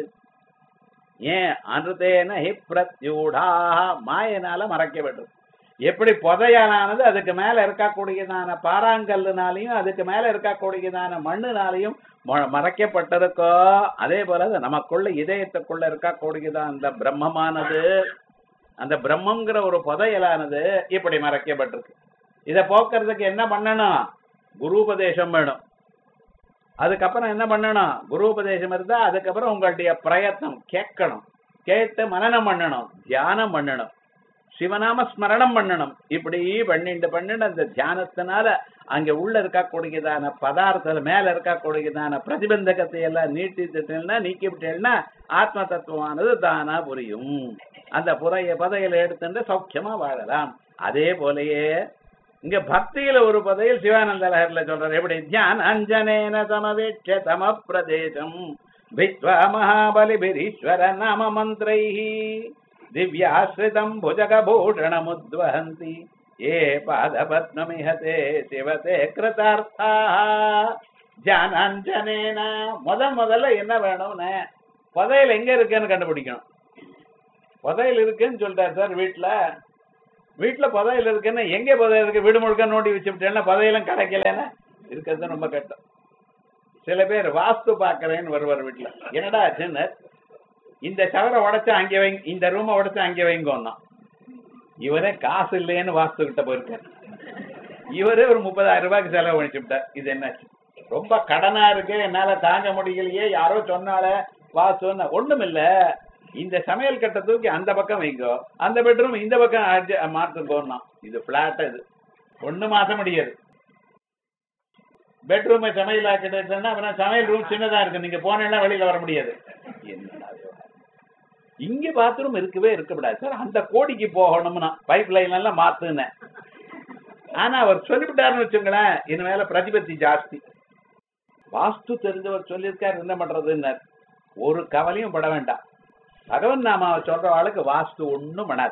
ஏன் அனுதேன ஹி பிரத்யூடா மாயனால மறைக்கப்பட்டது எப்படி புதையலானது அதுக்கு மேல இருக்கக்கூடியதான பாறாங்கல்லுனாலையும் அதுக்கு மேல இருக்கக்கூடியதான மண்ணுனாலையும் ம- மறைக்கப்பட்டிருக்கோ அதே போல அது நமக்குள்ள இதயத்துக்குள்ள இருக்கக்கூடியதான் அந்த பிரம்மமானது அந்த பிரம்மங்கிற ஒரு புதையலானது இப்படி மறைக்கப்பட்டிருக்கு இதை போக்குறதுக்கு என்ன பண்ணணும் குருபதேசம் வேணும் அதுக்கப்புறம் என்ன பண்ணணும் குருபதேசம் இருந்தா அதுக்கப்புறம் உங்களுடைய பிரயத்னம் கேட்கணும் கேட்டு மனனம் பண்ணணும் தியானம் பண்ணணும் சிவநாம ஸ்மரணம் பண்ணணும் இப்படி பண்ணிட்டு பண்ணிட்டு அந்த தியானத்தினால அங்க உள்ள இருக்கக்கூடியதான பதார்த்தத்துல மேல இருக்கக்கூடியதான பிரதிபந்தகத்தை எல்லாம் நீட்டிட்டுட்டேன்னா நீக்கி விட்டேன்னா ஆத்ம தத்துவமானது தானா புரியும் அந்த புறைய பதையில எடுத்துட்டு சௌக்கியமா வாழலாம் அதே போலயே இங்க பக்தியில ஒரு பதையில் சிவானந்த லஹர்ல சொல்றாரு எப்படி தியான அஞ்சனேன சமவேட்ச தம பிரதேசம் வித்வா மகாபலிபிரீஸ்வர நாம மந்திரைஹி திவ்யாஸ்ரிதம் புஜகபூஷணமுத்வஹந்தி ஏ பாதபத்மமிஹதே சிவதே கிருதார்த்தா தியானாஞ்சனேன முதல் முதல்ல என்ன வேணும்னு புதையல் எங்க இருக்குன்னு கண்டுபிடிக்கணும் புதையல் இருக்குன்னு சொல்றாரு சார் வீட்டுல வீட்டுல புதையல் இருக்குன்னு எங்க புதையல் இருக்கு வீடு முழுக்க நோண்டி வச்சுட்டேன்னா புதையலும் கிடைக்கலன்னா இருக்கிறது ரொம்ப கஷ்டம் சில பேர் வாஸ்து பாக்குறேன்னு வருவார் வீட்டுல என்னடா ஆச்சுன்னு இந்த சவரை உடைச்சா அங்கே வைங்க இந்த ரூமை உடைச்சா அங்கே வைங்கோன்னா இவரே காசு இல்லைன்னு வாஸ்து கிட்ட போயிருக்காரு இவரே ஒரு முப்பதாயிரம் ரூபாய்க்கு செலவு பண்ணிச்சுட்டார் இது என்னாச்சு ரொம்ப கடனா இருக்கு என்னால தாங்க முடியலையே யாரோ சொன்னால வாஸ்துன்னு ஒண்ணும் இல்ல இந்த சமையல் கட்டை தூக்கி அந்த பக்கம் வைங்கோ அந்த பெட்ரூம் இந்த பக்கம் adjust- மாத்துங்கோன்னா இது பிளாட் இது ஒண்ணு மாத்த முடியாது பெட்ரூம் சமையல் ஆக்கிட்டேன்னா அப்புறம் சமையல் ரூம் சின்னதா இருக்கு நீங்க போனேன்னா வெளியில வர முடியாது என்னடா இது? இங்க பாத்ரூம் இருக்கவே இருக்கக்கூடாது சார் அந்த கோடிக்கு போகணும்னா பைப் லைன் எல்லாம் மாத்துனேன் ஆனா அவர் சொல்லிவிட்டாருன்னு வச்சுங்களேன் இது மேல பிரதிபத்தி ஜாஸ்தி வாஸ்து தெரிஞ்சவர் சொல்லியிருக்காரு என்ன பண்றதுன்னு ஒரு கவலையும் பட வேண்டாம் பகவன் நாமாவை சொல்ற ஆளுக்கு வாஸ்து ஒண்ணும் பண்ணாது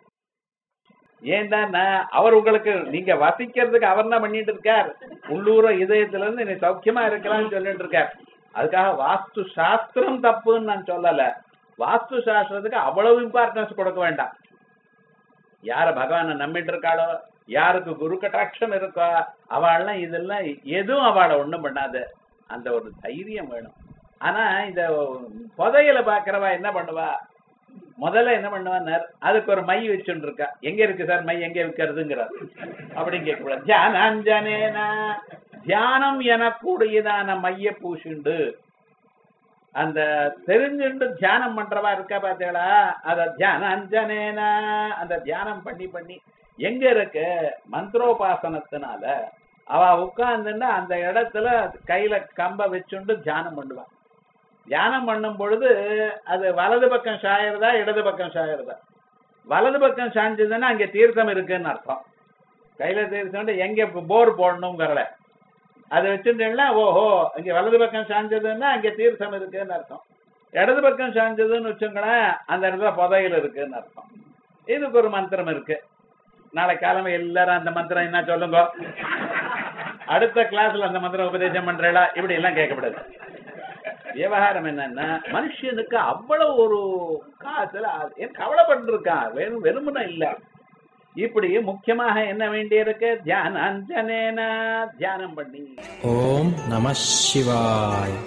ஏன்டா அவர் உங்களுக்கு நீங்க வசிக்கிறதுக்கு அவர் என்ன பண்ணிட்டு இருக்கார் உள்ளூர இதயத்துல இருந்து நீ சௌக்கியமா இருக்கலாம்னு சொல்லிட்டு இருக்கார் அதுக்காக வாஸ்து சாஸ்திரம் தப்புன்னு நான் சொல்லல வாஸ்து சாஸ்திரத்துக்கு அவ்வளவு இம்பார்ட்டன்ஸ் கொடுக்க வேண்டாம் யார பகவானை நம்பிட்டு இருக்காளோ யாருக்கு குரு கட்டாட்சம் இருக்கோ அவள்லாம் இதெல்லாம் எதுவும் அவளை ஒண்ணும் பண்ணாது அந்த ஒரு தைரியம் வேணும் ஆனா இந்த புதையலை பாக்குறவா என்ன பண்ணுவா முதல்ல என்ன பண்ணுவார் அதுக்கு ஒரு மை வச்சுட்டு இருக்கா எங்க இருக்கு சார் மை எங்க விற்கிறதுங்கிறார் அப்படி கேட்கக்கூடாது தியானாஞ்சனேன தியானம் எனக்கூடியதான மைய பூசுண்டு அந்த தெரிஞ்சுண்டு தியானம் பண்றவா இருக்கா பாத்தீங்களா அத தியான அஞ்சனேன அந்த தியானம் பண்ணி பண்ணி எங்க இருக்கு மந்திரோபாசனத்தினால அவ உட்கார்ந்துன்னா அந்த இடத்துல கையில கம்ப வச்சுண்டு தியானம் பண்ணுவா தியானம் பண்ணும் பொழுது அது வலது பக்கம் சாயறதா இடது பக்கம் சாயறதா வலது பக்கம் சாஞ்சதுன்னா அங்க தீர்த்தம் இருக்குன்னு அர்த்தம் கையில தீர்த்தம் எங்க போர் போடணுங்கிறல அதை வச்சுட்டேன்னா ஓஹோ இங்க வலது பக்கம் சாஞ்சதுன்னா அங்க தீர்த்தம் இருக்குன்னு அர்த்தம் இடது பக்கம் சாஞ்சதுன்னு வச்சுங்களேன் அந்த இடத்துல புதையல் இருக்குன்னு அர்த்தம் இதுக்கு ஒரு மந்திரம் இருக்கு நாளை காலமே எல்லாரும் அந்த மந்திரம் என்ன சொல்லுங்க அடுத்த கிளாஸ்ல அந்த மந்திரம் உபதேசம் பண்றீங்களா இப்படி எல்லாம் கேட்கக்கூடாது விவகாரம் என்னன்னா மனுஷனுக்கு அவ்வளவு ஒரு காசுல ஏன் கவலைப்பட்டிருக்கான் வெறும் வெறுமனா இல்ல இப்படி முக்கியமாக என்ன வேண்டியிருக்கு தியானாஞ்சனேன தியானம் பண்ணி ஓம் நம சிவாய்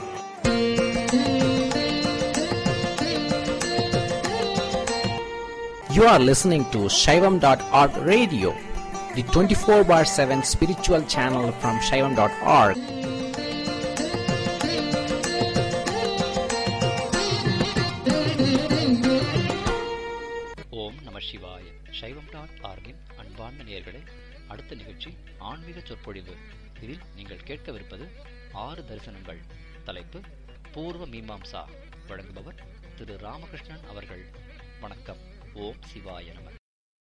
You are listening to Shaivam.org radio, the 24 bar 7 spiritual channel from Shaivam.org. ஓம் நம சிவாய சைவம் டாட் ஆர்கின் அன்பார்ந்த நேயர்களே அடுத்த நிகழ்ச்சி ஆன்மீக சொற்பொழிவு இதில் நீங்கள் கேட்கவிருப்பது ஆறு தரிசனங்கள் தலைப்பு பூர்வ மீமாம்சா வழங்குபவர் திரு ராமகிருஷ்ணன் அவர்கள் வணக்கம் ஓம் சிவாய நம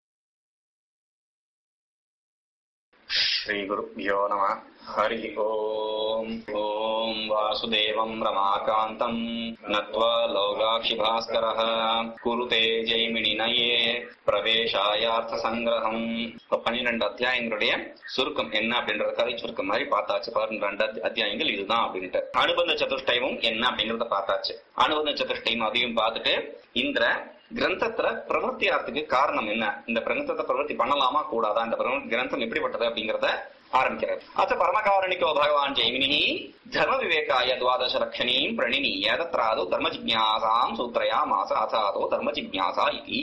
श्रीगुरुभ्यो नमः हरिः ओम् ॐ वासुदेवम् रमाकान्तम् नत्वा लोगाक्षिभास्करः குருதே ஜெய்மினினயே பிரவேசாயார்த்த சங்கிரகம் இப்ப பன்னிரெண்டு அத்தியாயங்களுடைய சுருக்கம் என்ன அப்படின்றத கதை சுருக்கம் மாதிரி பார்த்தாச்சு பன்னிரெண்டு அத்தி- அத்தியாயங்கள் இதுதான் அப்படின்ட்டு அனுபந்த சதுஷ்டயமும் என்ன அப்படிங்கறத பார்த்தாச்சு அனுபந்த சதுஷ்டயம் அதையும் பார்த்துட்டு இந்த கிரந்தத்துல பிரவர்த்தி ஆகிறதுக்கு காரணம் என்ன இந்த கிரந்தத்தை பிரவர்த்தி பண்ணலாமா கூடாதா இந்த பிரவ- கிரந்தம் எப்படிப்பட்டது அப்படிங்கறத ஆரம்பிக்கிறார் அத்த பரமகாரணிகோ பகவான் ஜெய்மினி தர்ம விவேகாய துவாதச லட்சணீம் பிரணினீய தத்ராதோ தர்ம ஜிக்ஞாசாம் சூத்ரயா மாச அதாதோ தர்ம ஜிக்ஞாசா இதி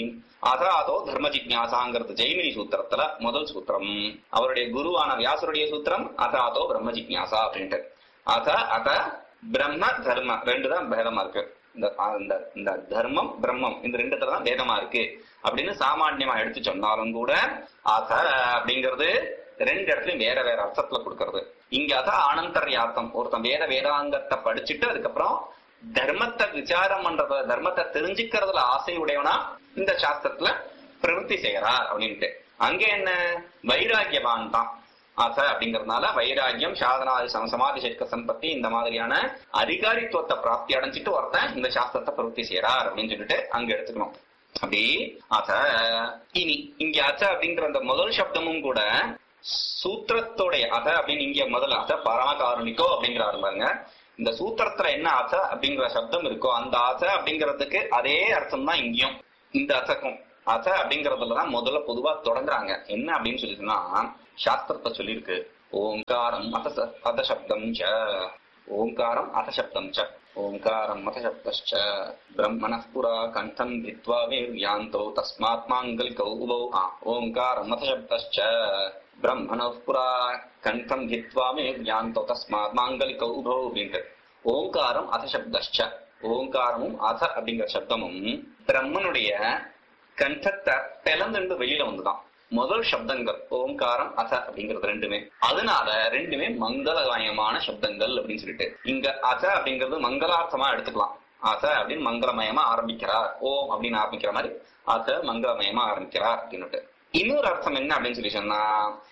அதாதோ தர்ம ஜிக்ஞாசாங்கிறது ஜெய்மினி சூத்திரத்துல முதல் சூத்திரம் அவருடைய குருவான வியாசருடைய சூத்திரம் அதாதோ பிரம்ம ஜிக்ஞாசா அப்படின்ட்டு அத அத பிரம்ம தர்ம ரெண்டு தான் பேதமா இருக்கு இந்த இந்த இந்த தர்மம் பிரம்மம் இந்த ரெண்டுத்துல தான் பேதமா இருக்கு அப்படின்னு சாமான்யமா எடுத்து சொன்னாலும் கூட அத அப்படிங்கிறது ரெண்டு இடத்துலயும் வேற வேற அர்த்தத்துல கொடுக்கறது இங்க அத ஆனந்தர்யார்த்தம் ஒருத்தன் வேத வேதாங்கத்தை படிச்சுட்டு அதுக்கப்புறம் தர்மத்தை விசாரம் பண்றத தர்மத்தை தெரிஞ்சுக்கிறதுல ஆசை உடையவனா இந்த சாஸ்திரத்துல பிரவൃத்தி செய்யறார் அப்படின்ட்டு அங்க என்ன வைராகியவான் தான் ஆசை அப்படிங்கறதுனால வைராகியம் சாதனாதி சம- சமாதி சட்க சம்பத்தி இந்த மாதிரியான அதிகாரித்துவத்தை பிராப்தி அடைஞ்சிட்டு ஒருத்தன் இந்த சாஸ்திரத்தை பிரவൃத்தி செய்யறார் அப்படின்னு சொல்லிட்டு அங்க எடுத்துக்கணும் அப்படி அத இனி இங்க அத அப்படிங்கிற அந்த முதல் சப்தமும் கூட சூத்திரத்தோடைய அத அப்படின்னு இங்க முதல்ல அத பரமகாருணிக்கோ அப்படிங்கிறாரு பாருங்க இந்த சூத்திரத்துல என்ன அத அப்படிங்கிற சப்தம் இருக்கோ அந்த அத அப்படிங்கிறதுக்கு அதே அர்த்தம் தான் இங்கேயும் இந்த அசக்கும் அத அப்படிங்கறதுலதான் முதல்ல பொதுவா தொடங்குறாங்க என்ன அப்படின்னு சொல்லிட்டுனா சாஸ்திரத்தை சொல்லியிருக்கு ஓங்காரம் அத ச- அத சப்தம் ச ஓங்காரம் அத சப்தம் ச ஓங்காரம் அத சப்தश्च பிரம்மணः புரா கண்டம் भित्त्वा வீர்யாந்தோ தஸ்மாத் மாங்கலிகௌ உபௌ ஆ ஓங்காரம் அத சப்தश्च பிரம்மணः புரா கண்டம் भित्त्वा வீர்யாந்தோ தஸ்மாத் மாங்கலிகௌ உபௌ அப்படின்ட்டு ஓங்காரம் அத சப்தश्च ஓங்காரமும் அத அப்படிங்கிற சப்தமும் பிரம்மனுடைய கண்டத்தை பிளந்துண்டு வெளியில வந்துதான் முதல் சப்தங்கள் ஓங்காரம் அத அப்படிங்கிறது ரெண்டுமே அதனால ரெண்டுமே மங்களமயமான சப்தங்கள் அப்படின்னு சொல்லிட்டு இங்க அத அப்படிங்கிறது மங்களார்த்தமா எடுத்துக்கலாம் அத அப்படின்னு மங்களமயமா ஆரம்பிக்கிறார் ஓம் அப்படின்னு ஆரம்பிக்கிற மாதிரி அத மங்களமயமா ஆரம்பிக்கிறார் அப்படின்னுட்டு இன்னொரு அர்த்தம் என்ன அப்படின்னு சொல்லி சொன்னா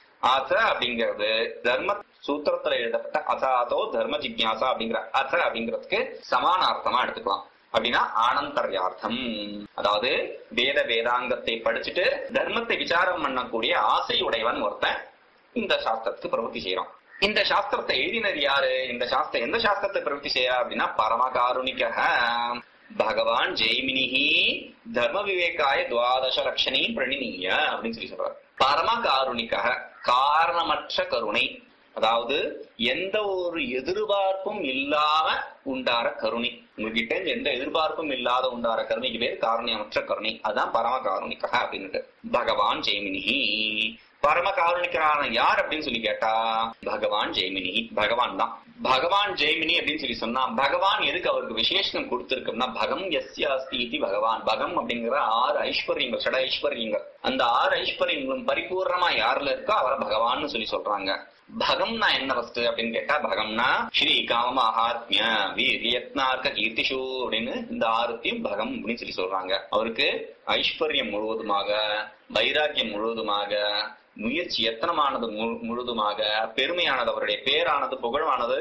அத அப்படிங்கிறது தர்ம சூத்திரத்துல எழுதப்பட்ட அதாதோ தர்ம ஜிக்ஞாசா அப்படிங்கிற அத அப்படிங்கிறதுக்கு சமான அர்த்தமா எடுத்துக்கலாம் அப்படின்னா ஆனந்தர்யார்த்தம் அதாவது வேத வேதாங்கத்தை படிச்சுட்டு தர்மத்தை விசாரம் பண்ணக்கூடிய ஆசை உடையவன் ஒருத்தன் இந்த சாஸ்திரத்துக்கு பிரவൃத்தி செய்யறான் இந்த சாஸ்திரத்தை எழுதினது யாரு இந்த சாஸ்திரம் எந்த சாஸ்திரத்தை பிரவൃத்தி செய்யறா அப்படின்னா பரமகாருணிக பகவான் ஜெய்மினிஹி தர்ம விவேகாய துவாதச லட்சணி பிரணினீய அப்படின்னு சொல்லி சொல்றாரு பரமகாருணிக காரணமற்ற கருணை அதாவது எந்த ஒரு எதிர்பார்ப்பும் இல்லாம உண்டார கருணை உங்ககிட்ட இருந்து எந்த எதிர்பார்ப்பும் இல்லாத உண்டார கருணைக்கு பேர் காரணியமற்ற கருணை அதான் பரம காருணிக்கா அப்படின்னுட்டு பகவான் ஜெய்மினிஹி பரம காருணிக்கரான யார் அப்படின்னு சொல்லி கேட்டா பகவான் ஜெய்மினி பகவான் தான் பகவான் ஜெய்மினி அப்படின்னு சொல்லி சொன்னா பகவான் எதுக்கு அவருக்கு விசேஷம் கொடுத்திருக்கோம்னா பகம் எஸ்ய அஸ்தி இதி பகவான் பகம் அப்படிங்கிற ஆறு ஐஸ்வர்யங்கள் சட ஐஸ்வர்யங்கள் அந்த ஆறு ஐஸ்வர்யங்களும் பரிபூர்ணமா யாருல இருக்கோ அவரை பகவான்னு சொல்லி சொல்றாங்க பகம்னா என்ன ஃபர்ஸ்ட் அப்படின்னு கேட்டா பகம்னா ஸ்ரீ காம மகாத்மிய வீரியத்னார்க்க கீர்த்திஷு அப்படின்னு இந்த ஆறுத்தையும் பகம் அப்படின்னு சொல்லி சொல்றாங்க அவருக்கு ஐஸ்வர்யம் முழுவதுமாக வைராக்கியம் முழுவதுமாக முயற்சி எத்தனமானது முழு- முழுதுமாக பெருமையானது அவருடைய பேரானது புகழானது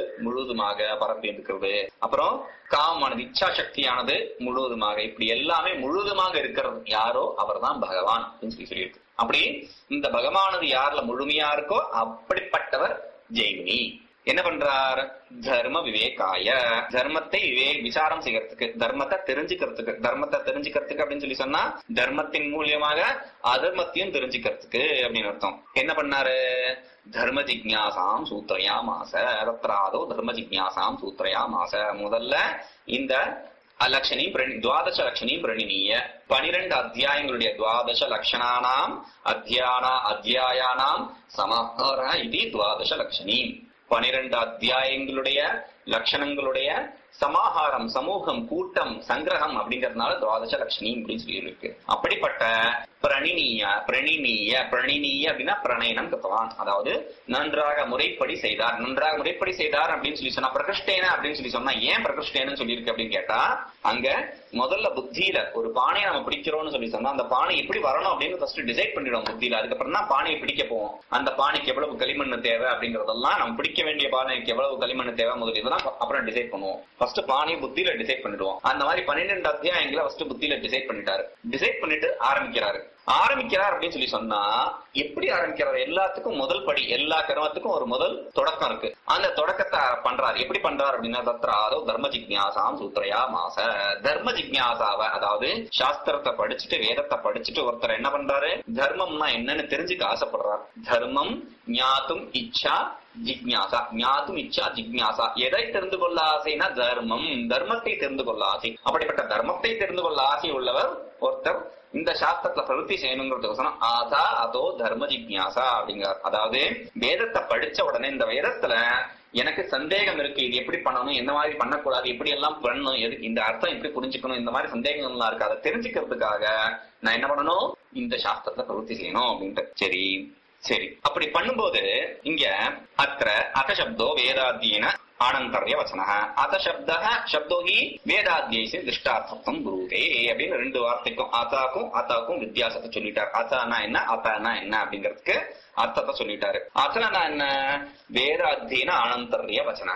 முழுவதுமாக பரப்பி இருக்கிறது அப்புறம் காமமானது இச்சா சக்தியானது முழுவதுமாக இப்படி எல்லாமே முழுவதுமாக இருக்கிறது யாரோ அவர்தான் பகவான் அப்படின்னு சொல்லி சொல்லியிருக்கு அப்படி இந்த பகவானது யாருல முழுமையா இருக்கோ அப்படிப்பட்டவர் ஜெய்மினி என்ன பண்றார் தர்ம விவேகாய தர்மத்தை விவே விசாரம் செய்யறதுக்கு தர்மத்தை தெரிஞ்சுக்கிறதுக்கு தர்மத்தை தெரிஞ்சுக்கிறதுக்கு அப்படின்னு சொல்லி சொன்னா தர்மத்தின் மூலியமாக அதர்மத்தையும் தெரிஞ்சுக்கிறதுக்கு அப்படின்னு அர்த்தம் என்ன பண்ணாரு தர்ம ஜிக்ஞாசாம் சூத்திரயா மாச தத்ராதோ தர்ம ஜிக்ஞாசாம் சூத்திரயா மாச முதல்ல இந்த லட்சணி துவாதச லட்சணி பிரணீய பனிரெண்டு அத்தியாயங்களுடைய துவாதச லட்சணானாம் அத்தியானா அத்தியாயானாம் சமஹார இது துவாதச லட்சணி பனிரெண்டு அத்தியாயங்களுடைய லட்சணங்களுடைய சமாஹாரம் சமூகம் கூட்டம் சங்கிரகம் அப்படிங்கறதுனால துவாதச லட்சணி அப்படின்னு சொல்லி இருக்கு அப்படிப்பட்ட பிரணினீய பிரணினீய பிரணினீய அப்படின்னா பிரணயனம் கத்தவான் அதாவது நன்றாக முறைப்படி செய்தார் நன்றாக முறைப்படி செய்தார் அப்படின்னு சொல்லி சொன்னா பிரகிருஷ்டேன அப்படின்னு சொல்லி சொன்னா ஏன் பிரகிருஷ்டேன்னு சொல்லியிருக்கு அப்படின்னு கேட்டா அங்க முதல்ல புத்தியில ஒரு பானையை நம்ம பிடிக்கிறோம்னு சொல்லி சொன்னா அந்த பானை எப்படி வரணும் அப்படின்னு ஃபர்ஸ்ட் டிசைட் பண்ணிடுவோம் புத்தியில அதுக்கப்புறம் தான் பானையை பிடிக்க போவோம் அந்த பானைக்கு எவ்வளவு களிமண் தேவை அப்படிங்கறதெல்லாம் நம்ம பிடிக்க வேண்டிய பானைக்கு எவ்வளவு களிமண் தேவை முதல் இதெல்லாம் அப்புறம் டிசைட் பண்ணுவோம் ஃபர்ஸ்ட் பானையை புத்தியில டிசைட் பண்ணிடுவோம் அந்த மாதிரி பன்னிரெண்டு அத்தியாயங்களை ஃபர்ஸ்ட் புத்தியில டிசைட் பண்ணிட்டாரு டிசைட் பண்ணிட்டு ஆரம்பிக்கிறாரு ஆரம்பிக்கிறார் அப்படின்னு சொல்லி சொன்னா எப்படி ஆரம்பிக்கிறார் எல்லாத்துக்கும் முதல் படி எல்லா கர்மத்துக்கும் ஒரு முதல் தொடக்கம் இருக்கு அந்த தொடக்கத்தை பண்றாரு எப்படி பண்றாரு அப்படின்னா தத்ராதோ தர்ம ஜிக்ஞாசாம் சூத்திரையா மாச தர்ம ஜிக்ஞாசாவ அதாவது சாஸ்திரத்தை படிச்சுட்டு வேதத்தை படிச்சுட்டு ஒருத்தர் என்ன பண்றாரு தர்மம்னா என்னன்னு தெரிஞ்சுக்க ஆசைப்படுறார் தர்மம் ஞாத்தும் இச்சா ஜிக்ஞாசா ஞாத்தும் இச்சா ஜிக்ஞாசா எதை தெரிந்து கொள்ள ஆசைனா தர்மம் தர்மத்தை தெரிந்து கொள்ள ஆசை அப்படிப்பட்ட தர்மத்தை தெரிந்து கொள்ள ஆசை உள்ளவர் ஒருத்தர் இந்த சாஸ்திரத்துல பிரவருத்தி செய்யணுங்கிறதுக்கோசரம் ஆசா அதோ தர்ம ஜிக்ஞாசா அப்படிங்கிறார் அதாவது வேதத்தை படிச்ச உடனே இந்த வேதத்துல எனக்கு சந்தேகம் இருக்கு இது எப்படி பண்ணணும் என்ன மாதிரி பண்ணக்கூடாது எப்படி எல்லாம் பண்ணணும் எதுக்கு இந்த அர்த்தம் எப்படி புரிஞ்சுக்கணும் இந்த மாதிரி சந்தேகங்கள்லாம் இருக்கு அதை தெரிஞ்சுக்கிறதுக்காக நான் என்ன பண்ணணும் இந்த சாஸ்திரத்தை பிரவருத்தி செய்யணும் அப்படின்ட்டு சரி சரி அப்படி பண்ணும்போது இங்க அத்த அகசப்தோ வேதாத்தியன ஆனந்தர்ய வச்சன அத சப்த சப்தோ ஹி வேதாத்தியசி திருஷ்டார்த்தம் குருதே அப்படின்னு ரெண்டு வார்த்தைக்கும் அதாக்கும் அத்தாக்கும் வித்தியாசத்தை சொல்லிட்டார் அத்தானா என்ன அத்தானா என்ன அப்படிங்கிறதுக்கு அர்த்தத்தை சொல்லிட்டாரு அத்தனா என்ன வேதாத்தியன ஆனந்தர்ய வச்சன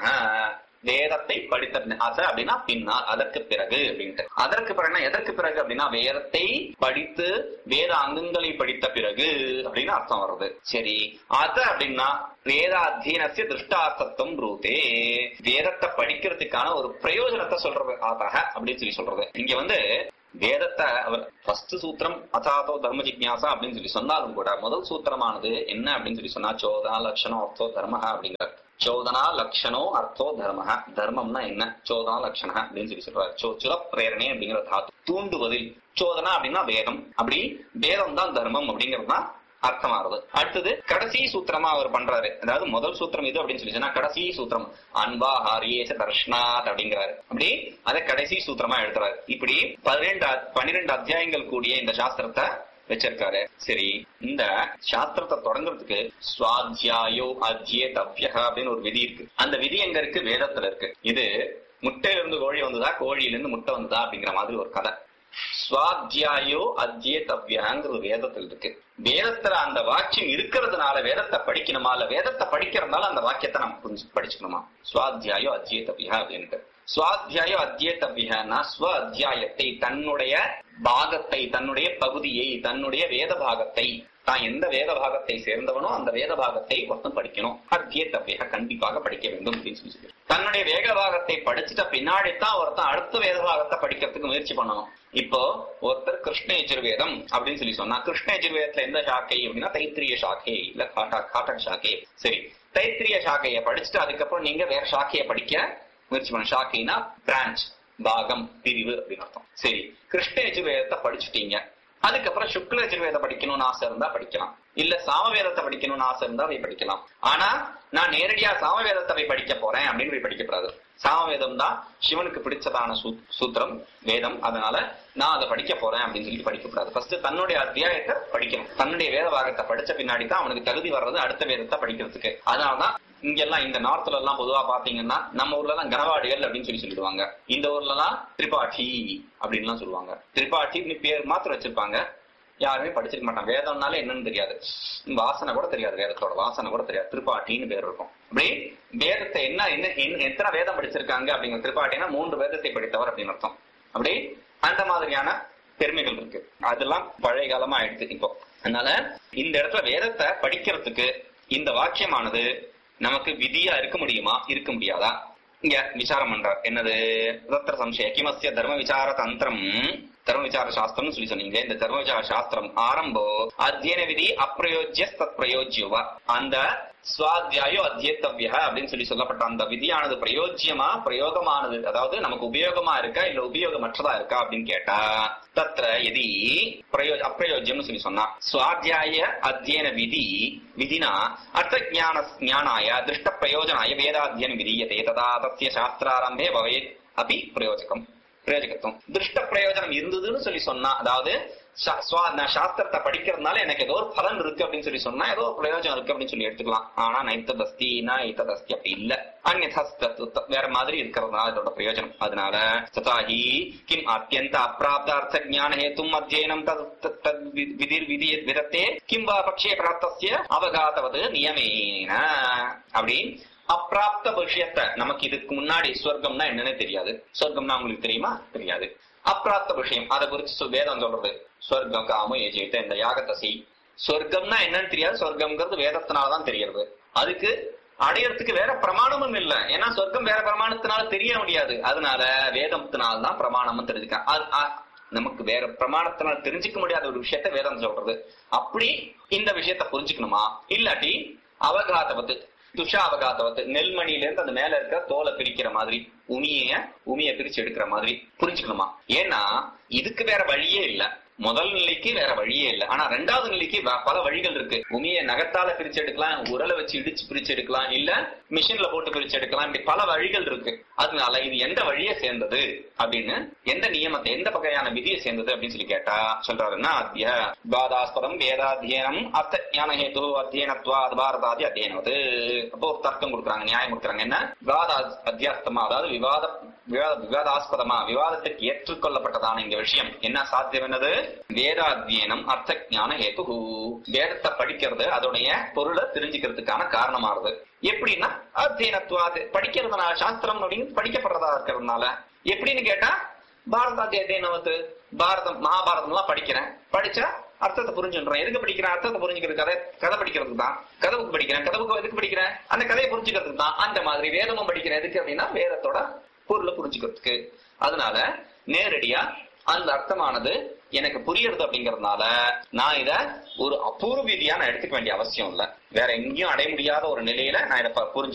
வேதத்தை படித்த அச அப்படின்னா பின்னால் அதற்கு பிறகு அப்படின்ட்டு அதற்கு பிறகு எதற்கு பிறகு அப்படின்னா வேதத்தை படித்து வேத அங்கங்களை படித்த பிறகு அப்படின்னு அர்த்தம் வருது சரி அத அப்படின்னா வேத அத்தியனசிய திருஷ்டார்த்தத்துவம் ரூதே வேதத்தை படிக்கிறதுக்கான ஒரு பிரயோஜனத்தை சொல்றது ஆதாக அப்படின்னு சொல்லி சொல்றது இங்க வந்து வேதத்தை அவர் ஃபர்ஸ்ட் சூத்திரம் அசாதோ தர்ம ஜிக்யாசா அப்படின்னு சொல்லி சொன்னாலும் கூட முதல் சூத்திரமானது என்ன அப்படின்னு சொல்லி சொன்னா சோதனா லட்சணம் அர்த்தோ தர்மஹா அப்படிங்கிறார் சோதனா லட்சணோ அர்த்தோ தர்மஹ தர்மம்னா என்ன சோதனா லட்சண அப்படின்னு சொல்லி சொல்றாரு சோ சுர பிரேரணை அப்படிங்கிற தாத்து தூண்டுவதில் சோதனா அப்படின்னா வேதம் அப்படி வேதம் தான் தர்மம் அப்படிங்கிறது தான் அர்த்தமாகுது அடுத்தது கடைசி சூத்திரமா அவர் பண்றாரு அதாவது முதல் சூத்திரம் இது அப்படின்னு சொல்லி சொன்னா கடைசி சூத்திரம் அன்பா ஹாரியேச தர்ஷனாத் அப்படிங்கிறாரு அப்படி அதை கடைசி சூத்திரமா எழுதுறாரு இப்படி பதினெண்டு பன்னிரெண்டு அத்தியாயங்கள் கூடிய இந்த சாஸ்திரத்தை வச்சிருக்காரு சரி இந்த சாஸ்திரத்தை தொடங்குறதுக்கு சுவாத்தியாயோ அத்தியே தவ்ய அப்படின்னு ஒரு விதி இருக்கு அந்த விதி எங்க இருக்கு வேதத்துல இருக்கு இது முட்டையில இருந்து கோழி வந்ததா கோழியில இருந்து முட்டை வந்ததா அப்படிங்கிற மாதிரி ஒரு கதை சுவாத்தியாயோ அத்தியே தவ்யாங்கிற வேதத்தில் இருக்கு வேதத்துல அந்த வாக்கியம் இருக்கிறதுனால வேதத்தை படிக்கணுமா இல்ல வேதத்தை படிக்கிறதுனால அந்த வாக்கியத்தை நம்ம புரிஞ்சு படிச்சுக்கணுமா சுவாத்தியாயோ அத்தியே தவ்யா அப்படின்ட்டு சுவாத்தியாயோ அத்தியத்தவ்யனா ஸ்வ அத்தியாயத்தை தன்னுடைய பாகத்தை தன்னுடைய பகுதியை தன்னுடைய வேத பாகத்தை தான் எந்த வேத பாகத்தை சேர்ந்தவனோ அந்த வேத பாகத்தை ஒருத்தன் படிக்கணும் அத்தியத்தவ்ய கண்டிப்பாக படிக்க வேண்டும் அப்படின்னு சொல்லி சொல்லி தன்னுடைய வேத பாகத்தை படிச்சுட்ட பின்னாடி தான் ஒருத்தன் அடுத்த வேத பாகத்தை படிக்கிறதுக்கு முயற்சி பண்ணணும் இப்போ ஒருத்தர் கிருஷ்ண யஜுர்வேதம் அப்படின்னு சொல்லி சொன்னா கிருஷ்ண யஜுர்வேதத்துல எந்த சாக்கை அப்படின்னா தைத்திரிய சாக்கை இல்ல காட்டா காட்டன் சாக்கை சரி தைத்திரிய சாக்கையை படிச்சுட்டு அதுக்கப்புறம் நீங்க வேற சாக்கையை படிக்க முயற்சி பண்ண ஷாக்கினா பிரான்ச் பாகம் பிரிவு அப்படின்னு அர்த்தம் சரி கிருஷ்ண யஜுர்வேதத்தை படிச்சுட்டீங்க அதுக்கப்புறம் சுக்ல யஜுர்வேதம் படிக்கணும்னு ஆசை இருந்தா படிக்கலாம் இல்ல சாமவேதத்தை படிக்கணும்னு ஆசை இருந்தா போய் படிக்கலாம் ஆனா நான் நேரடியா சாமவேதத்தை போய் படிக்க போறேன் அப்படின்னு போய் படிக்கப்படாது சாமவேதம் தான் சிவனுக்கு பிடிச்சதான சூத்திரம் வேதம் அதனால நான் அதை படிக்க போறேன் அப்படின்னு சொல்லிட்டு படிக்கக்கூடாது ஃபர்ஸ்ட் தன்னுடைய அத்தியாயத்தை படிக்கணும் தன்னுடைய வேத பாகத்தை படிச்ச பின்னாடி தான் அவனுக்கு தகுதி வர்றது அடுத்த வேதத்தை படிக்கிறதுக்கு அதனாலதான் இங்கெல்லாம் இந்த நார்த்ல எல்லாம் பொதுவா பாத்தீங்கன்னா நம்ம ஊர்ல எல்லாம் கனவாடிகள் அப்படின்னு சொல்லி சொல்லிடுவாங்க இந்த ஊர்ல எல்லாம் திரிபாட்டி அப்படின்னு எல்லாம் சொல்லுவாங்க திரிபாட்டி பேர் மாத்திரம் வச்சிருப்பாங்க யாருமே படிச்சிருக்க மாட்டாங்க வேதம்னால என்னன்னு தெரியாது வாசனை கூட தெரியாது வேதத்தோட வாசனை கூட தெரியாது திருப்பாட்டின்னு பேர் இருக்கும் அப்படி வேதத்தை என்ன என்ன என்ன- எத்தனை வேதம் படிச்சிருக்காங்க அப்படிங்கிற திருப்பாட்டினா மூன்று வேதத்தை படித்தவர் அப்படின்னு அர்த்தம் அப்படி அந்த மாதிரியான பெருமைகள் இருக்கு அதெல்லாம் பழைய காலமா ஆயிடுச்சு இப்போ அதனால இந்த இடத்துல வேதத்தை படிக்கிறதுக்கு இந்த வாக்கியமானது நமக்கு விதியா இருக்க முடியுமா இருக்க முடியாதா இங்க விசாரம் பண்றார் என்னது தத்திர சம்சய கிமஸ்ய தர்ம விசார தந்திரம் தர்ம விசார சாஸ்திரம்னு சொல்லி சொன்னீங்க இந்த தர்ம விசார சாஸ்திரம் ஆரம்போ அத்தியன விதி அப்பிரயோஜ்ய தத் பிரயோஜ்யவா அந்த சுவாத்தியாயோ அத்தியத்தவ்ய அப்படின்னு சொல்லி சொல்லப்பட்ட அந்த விதியானது பிரயோஜ்யமா பிரயோகமானது அதாவது நமக்கு உபயோகமா இருக்கா இல்ல உபயோகமற்றதா இருக்கா அப்படின்னு கேட்டா தத்ர எதி பிரயோ அப்பிரயோஜ்யம்னு சொல்லி சொன்னா சுவாத்தியாய அத்தியன விதி விதினா அர்த்த ஞான ஞானாய திருஷ்ட பிரயோஜனாய வேதாத்தியன விதீயதே ததா தஸ்ய சாஸ்திராரம்பே பவேத் அபி பிரயோஜகம் பிரயோஜகத்துவம் திருஷ்ட பிரயோஜனம் இருந்ததுன்னு சொல்லி சொன்னா அதாவது சா- சுவா- நான் சாஸ்திரத்தை படிக்கிறதுனால எனக்கு ஏதோ ஒரு பலன் இருக்கு அப்படின்னு சொல்லி சொன்னா ஏதோ ஒரு பிரயோஜனம் இருக்கு அப்படின்னு சொல்லி எடுத்துக்கலாம் ஆனா நைத்ததஸ்தி நைத்ததஸ்தி அப்படி இல்ல அந்நஸ்த வேற மாதிரி இருக்கிறதுனால இதோட பிரயோஜனம் அதனால ததாஹி கிம் அத்தியந்த அப்பிராப்தார்த்த ஞான ஹேத்தும் அத்தியனம் தத் தத் தத் வி- விதிர் விதி விதத்தே கிம் வா பக்ஷே பிராப்தஸ்ய அவகாதவது நியமேன அப்படி அப்பிராப்த விஷயத்தை நமக்கு இதுக்கு முன்னாடி சொர்க்கம்னா என்னன்னே தெரியாது சொர்க்கம்னா உங்களுக்கு தெரியுமா தெரியாது அப்பிராப்த விஷயம் அதை குறிச்சு சொல் வேதம் சொல்றது சொர்க்கம் காம ஏஜித்த இந்த யாகத்தை செய் சொர்க்கம்னா என்னன்னு தெரியாது சொர்க்கம்ங்கிறது வேதத்தினாலதான் தெரியறது அதுக்கு அடையறதுக்கு வேற பிரமாணமும் இல்ல ஏன்னா சொர்க்கம் வேற பிரமாணத்தினால தெரிய முடியாது அதனால வேதத்தினால தான் பிரமாணமும் தெரிஞ்சுக்க அது- அ- நமக்கு வேற பிரமாணத்தினால தெரிஞ்சுக்க முடியாத ஒரு விஷயத்த வேதம் சொல்றது அப்படி இந்த விஷயத்த புரிஞ்சுக்கணுமா இல்லாட்டி அவகாதவத்து துஷா அவகாதவத்து நெல்மணியில இருந்து அந்த மேல இருக்கிற தோலை பிரிக்கிற மாதிரி உமிய உமிய பிரிச்சு எடுக்கிற மாதிரி புரிஞ்சுக்கணுமா ஏன்னா இதுக்கு வேற வழியே இல்ல முதல் நிலைக்கு வேற வழியே இல்ல ஆனா ரெண்டாவது நிலைக்கு வ- பல வழிகள் இருக்கு உமிய நகத்தால பிரிச்சு எடுக்கலாம் உரலை வச்சு இடிச்சு பிரிச்சு எடுக்கலாம் இல்ல மிஷின்ல போட்டு பிரிச்சு எடுக்கலாம் இப்படி பல வழிகள் இருக்கு அதனால இது எந்த வழியை சேர்ந்தது அப்படின்னு எந்த நியமத்தை எந்த வகையான விதியை சேர்ந்தது அப்படின்னு சொல்லி கேட்டா சொல்றாருன்னா அத்திய பாதாஸ்பதம் வேதாத்தியனம் அர்த்த ஞான ஹேது அத்தியனத்வா பாரதாதி அத்தியனவது அப்போ ஒரு தர்க்கம் கொடுக்குறாங்க நியாயம் கொடுக்குறாங்க என்ன விவாத அத்தியாஸ்தமா அதாவது விவாத விவாத விவாதாஸ்பதமா விவாதத்துக்கு ஏற்றுக்கொள்ளப்பட்டதான இந்த விஷயம் என்ன சாத்தியம் என்னது வேதாத்தியனம் அர்த்த ஞான ஹேது வேதத்தை படிக்கிறது அதோடைய பொருளை தெரிஞ்சுக்கிறதுக்கான காரணமாறுது எப்படின்னா அத்தியனத்துவாது படிக்கிறதுனால சாஸ்திரம் அப்படின்னு படிக்கப்படுறதா இருக்கிறதுனால எப்படின்னு கேட்டா பாரதாதி அத்தியனம் வந்து பாரதம் மகாபாரதம் எல்லாம் படிக்கிறேன் படிச்சா அர்த்தத்தை புரிஞ்சுன்றேன் எதுக்கு படிக்கிறேன் அர்த்தத்தை புரிஞ்சுக்கிறது கதை கதை படிக்கிறதுக்கு தான் கதவுக்கு படிக்கிறேன் கதவுக்கு எதுக்கு படிக்கிறேன் அந்த கதையை புரிஞ்சுக்கிறதுக்கு தான் அந்த மாதிரி வேதமும் படிக்கிறேன் எதுக்கு அப்படின்னா வேதத்தோட பொருளை புரிஞ்சுக்கிறதுக்கு அதனால நேரடியா அந்த அர்த்தமானது எனக்கு புரியுறது அப்படிங்கறதுனால நான் இத ஒரு அபூர்வ விதியா நான் எடுத்துக்க வேண்டிய அவசியம் இல்ல வேற எங்கேயும் அடைய முடியாத ஒரு நிலையில நான் இதை ப- புரிஞ்சு